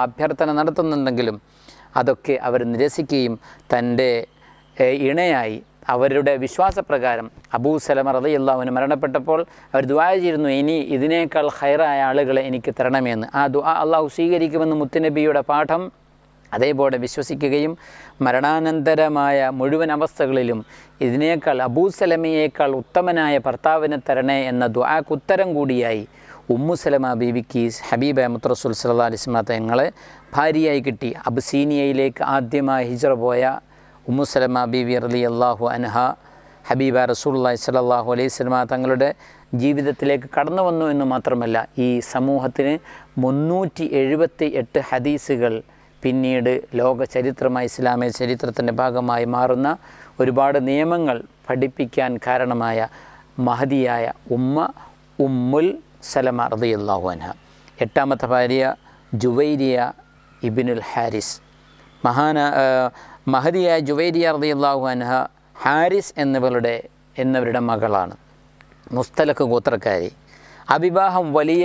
വിവാഹാഭ്യർത്ഥന നടത്തുന്നുണ്ടെങ്കിലും അതൊക്കെ അവർ നിരസിക്കുകയും തൻ്റെ ഏഹ്, ഇണയായി അവരുടെ വിശ്വാസപ്രകാരം അബൂ സലമ റളിയല്ലാഹുവിന് മരണപ്പെട്ടപ്പോൾ അവർ ദുആ ചെയ്തിരുന്നു ഇനി ഇതിനേക്കാൾ ഹൈറായ ആളുകളെ എനിക്ക് തരണമെന്ന് ആ ദുആ അള്ളാഹു സ്വീകരിക്കുമെന്ന് മുത്തുനബിയുടെ പാഠം അതേപോലെ വിശ്വസിക്കുകയും മരണാനന്തരമായ മുഴുവൻ അവസ്ഥകളിലും ഇതിനേക്കാൾ അബൂ സലമയേക്കാൾ ഉത്തമനായ ഭർത്താവിനെ തരണേ എന്ന ദുആക്ക് ഉത്തരം കൂടിയായി ഉമ്മു സലമ ബീവിക്ക് ഹബീബ മുത്തറസുൽ സല്ലാ അലിസ്മ തങ്ങളെ ഭാര്യയായി കിട്ടി അബ്സീനിയയിലേക്ക് ആദ്യമായി ഹിജറ പോയ ഉമ്മു സലമ ബീവി റലി അള്ളാഹു അൻഹ ഹബീബ റസൂല്ലായി സലാഹു അലൈഹി സ്വലമ തങ്ങളുടെ ജീവിതത്തിലേക്ക് കടന്നു വന്നു എന്ന് മാത്രമല്ല ഈ സമൂഹത്തിന് മുന്നൂറ്റി എഴുപത്തി എട്ട് ഹദീസുകൾ പിന്നീട് ലോക ചരിത്രമായി ഇസ്ലാമിക ചരിത്രത്തിൻ്റെ ഭാഗമായി മാറുന്ന ഒരുപാട് നിയമങ്ങൾ പഠിപ്പിക്കാൻ കാരണമായ മഹതിയായ ഉമ്മ ഉമ്മുൽ സലമ റളിയല്ലാഹു അൻഹ എട്ടാമത്തെ ഭാര്യ ജുവൈരിയ ഇബിനുൽ ഹാരിസ് മഹാന ആ, മഹതിയായ ജുവൈരിയ റളിയല്ലാഹു അൻഹ ഹാരിസ് എന്നിവരുടെ എന്നവരുടെ മകളാണ് മുസ്തലക്ക് ഗോത്രക്കാരി ആ വിവാഹം വലിയ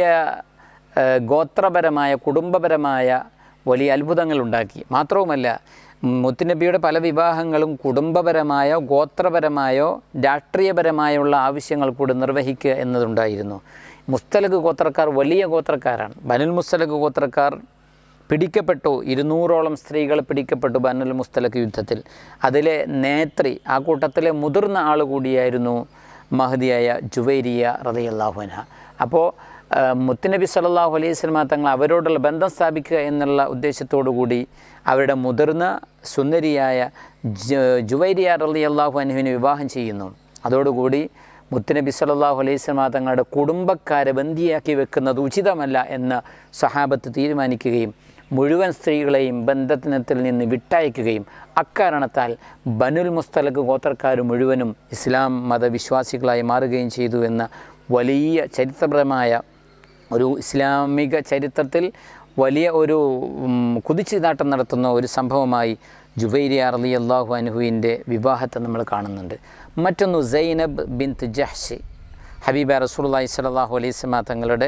ആ, ഗോത്രപരമായ കുടുംബപരമായ വലിയ അത്ഭുതങ്ങൾ ഉണ്ടാക്കി മാത്രവുമല്ല മുത്തുനബിയുടെ പല വിവാഹങ്ങളും കുടുംബപരമായോ ഗോത്രപരമായോ രാഷ്ട്രീയപരമായുള്ള ആവശ്യങ്ങൾ കൂടി നിർവഹിക്കുക എന്നതുണ്ടായിരുന്നു മുസ്തലക്ക് ഗോത്രക്കാർ വലിയ ഗോത്രക്കാരാണ് ബനുൽ മുസ്തലക്ക് ഗോത്രക്കാർ പിടിക്കപ്പെട്ടു ഇരുന്നൂറോളം സ്ത്രീകൾ പിടിക്കപ്പെട്ടു ബനുൽ മുസ്തലക്ക് യുദ്ധത്തിൽ അതിലെ നേത്രി ആ കൂട്ടത്തിലെ മുതിർന്ന ആൾ കൂടിയായിരുന്നു മഹദിയായ ജുവൈരിയ റളിയല്ലാഹുഅൻഹ അപ്പോൾ ആ, മുത്തുനബി സല്ലല്ലാഹു അലൈഹി വസല്ലമ തങ്ങൾ അവരോടുള്ള ബന്ധം സ്ഥാപിക്കുക എന്നുള്ള ഉദ്ദേശത്തോടു കൂടി അവരുടെ മുതിർന്ന സുന്ദരിയായ ജു ജുവൈരിയ റളിയല്ലാഹു അൻഹുവിനെ വിവാഹം ചെയ്യുന്നു അതോടുകൂടി മുത്തുനബി സല്ലല്ലാഹു അലൈഹി വസല്ലമ തങ്ങളുടെ കുടുംബക്കാരെ ബന്ദിയാക്കി വെക്കുന്നത് ഉചിതമല്ല എന്ന് സഹാബത്ത് തീരുമാനിക്കുകയും മുഴുവൻ സ്ത്രീകളെയും ബന്ധത്തിനത്തിൽ നിന്ന് വിട്ടയക്കുകയും അക്കാരണത്താൽ ബനുൽ മുസ്തലക്ക് ഗോത്രക്കാർ മുഴുവനും ഇസ്ലാം മതവിശ്വാസികളായി മാറുകയും ചെയ്തു എന്ന വലിയ ചരിത്രപരമായ ഒരു ഇസ്ലാമിക ചരിത്രത്തിൽ വലിയ ഒരു ഉം, കുതിച്ചുനാട്ടം നടത്തുന്ന ഒരു സംഭവമായി ജുബൈരി അറലി അള്ളാഹു അനുഹുവിൻ്റെ വിവാഹത്തെ നമ്മൾ കാണുന്നുണ്ട് മറ്റൊന്ന് സൈനബ് ബിന്ത് ജഹ്ഷ് ഹബീബ റസൂലുള്ളാഹി സ്വല്ലല്ലാഹു അലൈഹി വസല്ലമ തങ്ങളുടെ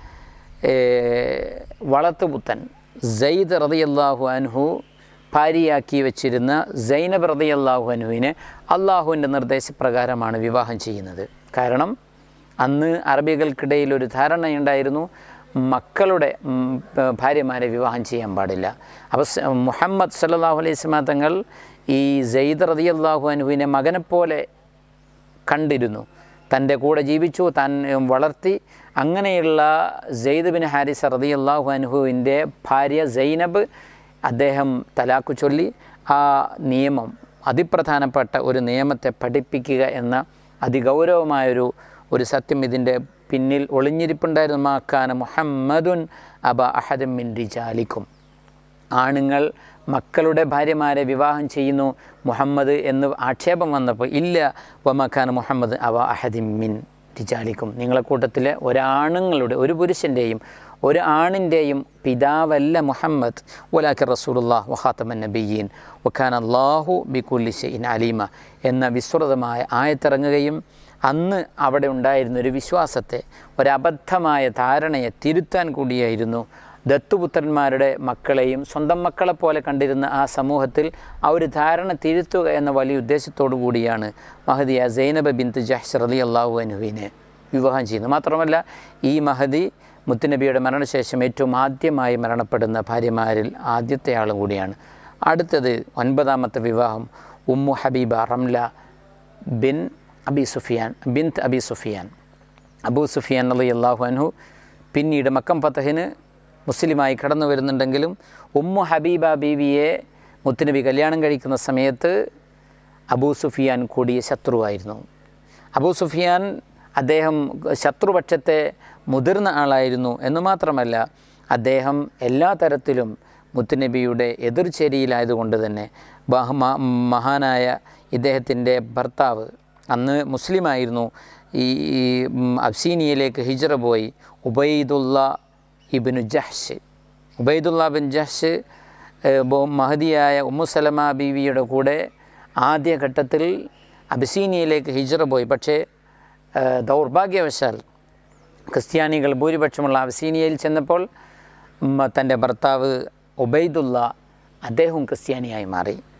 ഏഹ്, വളർത്തുപുത്തൻ സെയ്ദ് റളിയല്ലാഹു അൻഹു ഭാര്യയാക്കി വെച്ചിരുന്ന സൈനബ് റളിയല്ലാഹു അൻഹുവിനെ അള്ളാഹുവിൻ്റെ നിർദ്ദേശപ്രകാരമാണ് വിവാഹം ചെയ്യുന്നത് കാരണം അന്ന് അറബികൾക്കിടയിൽ ഒരു ധാരണയുണ്ടായിരുന്നു മക്കളുടെ ഉം, പ- ഭാര്യമാരെ വിവാഹം ചെയ്യാൻ പാടില്ല അപ്പോൾ സ- മുഹമ്മദ് സല്ലല്ലാഹു അലൈഹി വസല്ലമ തങ്ങൾ ഈ സെയ്ദ് റളിയല്ലാഹു അൻഹുവിനെ മകനെപ്പോലെ കണ്ടിരുന്നു തൻ്റെ കൂടെ ജീവിച്ചു താൻ ഉം, വളർത്തി അങ്ങനെയുള്ള സെയ്ദ് ബിൻ ഹാരിസ് റളിയല്ലാഹു അൻഹുവിൻ്റെ ഭാര്യ സൈനബ് അദ്ദേഹം തലാഖു ചൊല്ലി ആ നിയമം അതിപ്രധാനപ്പെട്ട ഒരു നിയമത്തെ പഠിപ്പിക്കുക എന്ന അതിഗൗരവമായൊരു ഒരു സത്യം ഇതിൻ്റെ പിന്നിൽ ഒളിഞ്ഞിരിപ്പുണ്ടായിരുന്നു മാക്കാന മുഹമ്മദുൻ അബ അഹദം മിൻ റിജാലിക്കും ആണുങ്ങൾ മക്കളുടെ ഭാര്യമാരെ വിവാഹം ചെയ്യുന്നു മുഹമ്മദ് എന്ന് ആക്ഷേപം വന്നപ്പോൾ ഇല്ല വമഖാൻ മുഹമ്മദ് അവ അഹദിമിൻ രിജാലിക്കും നിങ്ങളെ കൂട്ടത്തിലെ ഒരാണുങ്ങളുടെ ഒരു പുരുഷൻ്റെയും ഒരു ആണിൻ്റെയും പിതാവല്ല മുഹമ്മദ് വലാക്കി റസൂലുല്ലാ വഹാത്തമൻ നബിയീൻ വഖാൻ അള്ളാഹു ബിക്കുല്ലി ഷെയ്ൻ അലീമ എന്ന വിസ്തൃതമായ ആയത്തിറങ്ങുകയും അന്ന് അവിടെ ഉണ്ടായിരുന്ന ഒരു വിശ്വാസത്തെ ഒരബദ്ധമായ ധാരണയെ തിരുത്താൻ കൂടിയായിരുന്നു ദത്തുപുത്രന്മാരുടെ മക്കളെയും സ്വന്തം മക്കളെ പോലെ കണ്ടിരുന്ന ആ സമൂഹത്തിൽ ആ ഒരു ധാരണ തിരുത്തുക എന്ന വലിയ ഉദ്ദേശത്തോടു കൂടിയാണ് മഹദിയ സൈനബ ബിന്ത് ജഹ്ഷ് റലി അള്ളാഹു അനുവിനെ വിവാഹം ചെയ്യുന്നത് മാത്രമല്ല ഈ മഹദി മുത്തുനബിയുടെ മരണശേഷം ഏറ്റവും ആദ്യമായി മരണപ്പെടുന്ന ഭാര്യമാരിൽ ആദ്യത്തെ ആളും കൂടിയാണ് അടുത്തത് ഒൻപതാമത്തെ വിവാഹം Umm Habiba Ramla bin Abi Sufyan bint Abi Sufyan Abu Sufyan അലി അള്ളാഹു അൻഹു പിന്നീട് മക്കം ഫത്തഹിന് മുസ്ലിമായി കടന്നു വരുന്നുണ്ടെങ്കിലും ഉമ്മു ഹബീബ ബീവിയെ മുത്തുനബി കല്യാണം കഴിക്കുന്ന സമയത്ത് അബൂ സുഫിയാൻ കൊടിയ ശത്രുവായിരുന്നു അബൂ സുഫിയാൻ അദ്ദേഹം ശത്രുപക്ഷത്തെ മുതിർന്ന ആളായിരുന്നു എന്ന് മാത്രമല്ല അദ്ദേഹം എല്ലാ തരത്തിലും മുത്തുനബിയുടെ എതിർചേരിയിലായതുകൊണ്ട് തന്നെ ബഹ- മ- മഹാനായ ഇദ്ദേഹത്തിൻ്റെ ഭർത്താവ് അന്ന് മുസ്ലിമായിരുന്നു ഈ ഈ, ഉം, അബ്സീനിയയിലേക്ക് ഹിജറ പോയി Ubaidullah ibn Jahsh Ubaidullah bin Jahsh ഏഹ്, ബോ- മഹദിയായ ഉമ്മു സലമ ബീവിയുടെ കൂടെ ആദ്യഘട്ടത്തിൽ അബിസീനിയയിലേക്ക് ഹിജറ പോയി പക്ഷേ ഏഹ്, ദൗർഭാഗ്യവശാൽ ക്രിസ്ത്യാനികൾ ഭൂരിപക്ഷമുള്ള അബസീനിയയിൽ ചെന്നപ്പോൾ ഉം, തൻ്റെ ഭർത്താവ് ഉബൈദുള്ള അദ്ദേഹവും ക്രിസ്ത്യാനിയായി മാറി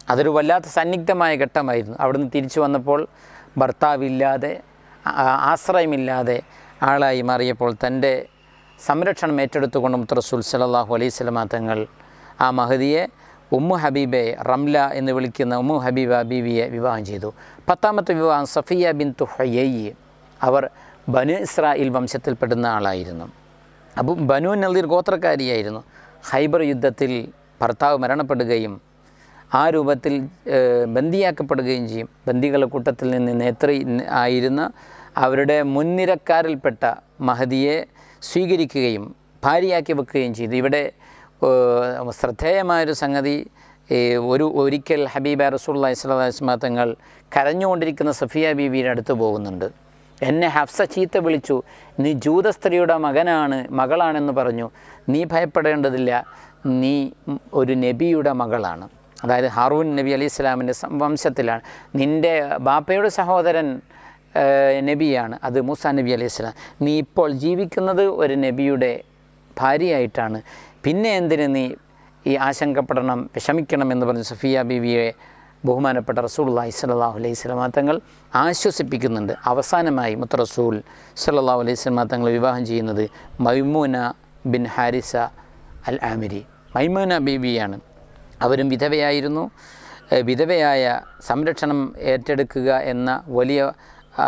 അതൊരു വല്ലാത്ത സന്നിഗ്ധമായ ഘട്ടമായിരുന്നു അവിടുന്ന് തിരിച്ചു വന്നപ്പോൾ ഭർത്താവില്ലാതെ ആ- ആശ്രയമില്ലാതെ ആളായി മാറിയപ്പോൾ തൻ്റെ സംരക്ഷണം ഏറ്റെടുത്തുകൊണ്ട് മുത്തറസുൽ സലല്ലാഹു അലൈഹി സ്വലമാ തങ്ങൾ ആ മഹദിയെ ഉമ്മു ഹബീബെ റംല എന്ന് വിളിക്കുന്ന ഉമ്മു ഹബീബ ബീവിയെ വിവാഹം ചെയ്തു പത്താമത്തെ വിവാഹം സഫിയ ബിൻ തുഹയ്യ് അവർ ബനു ഇസ്രായേൽ വംശത്തിൽപ്പെടുന്ന ആളായിരുന്നു അപ്പോൾ ബനു നദീർ ഗോത്രക്കാരിയായിരുന്നു ഹൈബർ യുദ്ധത്തിൽ ഭർത്താവ് മരണപ്പെടുകയും ആ രൂപത്തിൽ ഏഹ്, ബന്ദിയാക്കപ്പെടുകയും ചെയ്യും ബന്ദികളുടെ കൂട്ടത്തിൽ നിന്ന് നേത്രി ആയിരുന്ന അവരുടെ മുൻനിരക്കാരിൽപ്പെട്ട മഹദിയെ സ്വീകരിക്കുകയും ഭാര്യയാക്കി വെക്കുകയും ചെയ്തു ഇവിടെ ഏഹ്, ശ്രദ്ധേയമായൊരു സംഗതി ഏഹ്, ഒരു ഒരിക്കൽ ഹബീബ റസൂള്ളി സ്വലാസ്മാ തങ്ങൾ കരഞ്ഞുകൊണ്ടിരിക്കുന്ന സഫിയ ബീവിയുടെ അടുത്ത് പോകുന്നുണ്ട് എന്നെ ഹഫ്സ ചീത്ത വിളിച്ചു നീ ജൂത സ്ത്രീയുടെ മകനാണ് മകളാണെന്ന് പറഞ്ഞു നീ ഭയപ്പെടേണ്ടതില്ല നീ ഒരു നബിയുടെ മകളാണ് അതായത് ഹാറൂൻ നബി അലി ഇസ്ലാമിൻ്റെ വംശത്തിലാണ് നിൻ്റെ ബാപ്പയുടെ സഹോദരൻ ഏഹ്, നബിയാണ് അത് മൂസ നബി അലൈഹി സ്വലാം നീ ഇപ്പോൾ ജീവിക്കുന്നത് ഒരു നബിയുടെ ഭാര്യയായിട്ടാണ് പിന്നെ എന്തിന് നീ ഈ ആശങ്കപ്പെടണം വിഷമിക്കണം എന്ന് പറഞ്ഞ് സഫിയ ബീവിയെ ബഹുമാനപ്പെട്ട റസൂൽ സല്ലല്ലാഹു അലൈഹി സ്വലമാ തങ്ങൾ ആശ്വസിപ്പിക്കുന്നുണ്ട് അവസാനമായി മുത്ത റസൂൽ സല്ലല്ലാഹു അലൈഹി സ്വലമാ തങ്ങൾ വിവാഹം ചെയ്യുന്നത് Maimuna bin Harith al Amiri Maimuna ബീവിയാണ് അവരും വിധവയായിരുന്നു ഏഹ് വിധവയായ സംരക്ഷണം ഏറ്റെടുക്കുക എന്ന വലിയ ആ,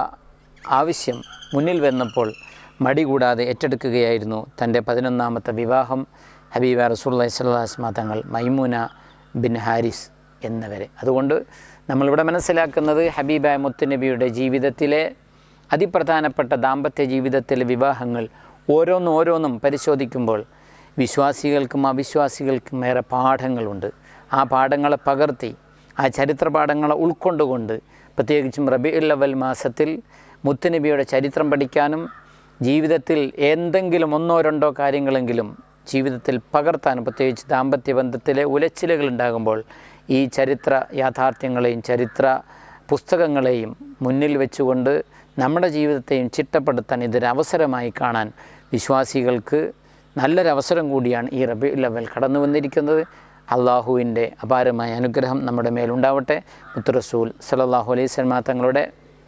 ആവശ്യം മുന്നിൽ വന്നപ്പോൾ മടി കൂടാതെ ഏറ്റെടുക്കുകയായിരുന്നു തൻ്റെ പതിനൊന്നാമത്തെ വിവാഹം ഹബീബ റസൂല്ലി സ്വലാസ്മാ തങ്ങൾ മൈമൂന ബിൻ ഹാരിസ് എന്നിവരെ അതുകൊണ്ട് നമ്മളിവിടെ മനസ്സിലാക്കുന്നത് ഹബീബായ മുത്തുനബിയുടെ ജീവിതത്തിലെ അതിപ്രധാനപ്പെട്ട ദാമ്പത്യ ജീവിതത്തിലെ വിവാഹങ്ങൾ ഓരോന്നും ഓരോന്നും പരിശോധിക്കുമ്പോൾ വിശ്വാസികൾക്കും അവിശ്വാസികൾക്കും ഏറെ പാഠങ്ങളുണ്ട് ആ പാഠങ്ങളെ പകർത്തി ആ ചരിത്ര പാഠങ്ങളെ ഉൾക്കൊണ്ടുകൊണ്ട് പ്രത്യേകിച്ചും റബിഉൽ അവൽ മാസത്തിൽ മുത്തുനബിയുടെ ചരിത്രം പഠിക്കാനും ജീവിതത്തിൽ എന്തെങ്കിലും ഒന്നോ രണ്ടോ കാര്യങ്ങളെങ്കിലും ജീവിതത്തിൽ പകർത്താനും പ്രത്യേകിച്ച് ദാമ്പത്യ ബന്ധത്തിലെ ഉലച്ചിലുകൾ ഉണ്ടാകുമ്പോൾ ഈ ചരിത്ര യാഥാർത്ഥ്യങ്ങളെയും ചരിത്ര പുസ്തകങ്ങളെയും മുന്നിൽ വെച്ചുകൊണ്ട് നമ്മുടെ ജീവിതത്തെയും ചിട്ടപ്പെടുത്താൻ ഇതൊരു അവസരമായി കാണാൻ വിശ്വാസികൾക്ക് നല്ലൊരവസരം കൂടിയാണ് ഈ റബി ലെവൽ കടന്നു വന്നിരിക്കുന്നത് അള്ളാഹുവിൻ്റെ അപാരമായ അനുഗ്രഹം നമ്മുടെ മേലുണ്ടാവട്ടെ മുത്തുറസൂൽ സലല്ലാഹു അലൈഹി സ്വലമ തങ്ങളുടെ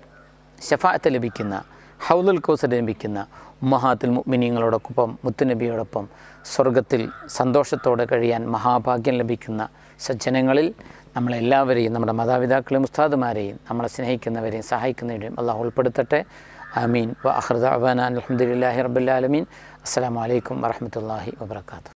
ഷഫാത്ത് ലഭിക്കുന്ന ഹൗലുൽ കൗസർ ലഭിക്കുന്ന ഉമ്മഹാത്തുൽ മുഅ്മിനീങ്ങളോടൊപ്പം മുത്തുനബിയോടൊപ്പം സ്വർഗത്തിൽ സന്തോഷത്തോടെ കഴിയാൻ മഹാഭാഗ്യം ലഭിക്കുന്ന സജ്ജനങ്ങളിൽ നമ്മളെല്ലാവരെയും നമ്മുടെ മാതാപിതാക്കളെയും ഉസ്താദുമാരെയും നമ്മളെ സ്നേഹിക്കുന്നവരെയും സഹായിക്കുന്നവരെയും അള്ളാഹു ഉൾപ്പെടുത്തട്ടെ ആമീൻ വ അഹ്റദ അവാന അലഹമുല്ലാഹി റബ്ബുല്ലാലമീൻ അസ്സാം വലൈക്കും വറഹമത്തല്ലാഹി വാബർക്കാത്തു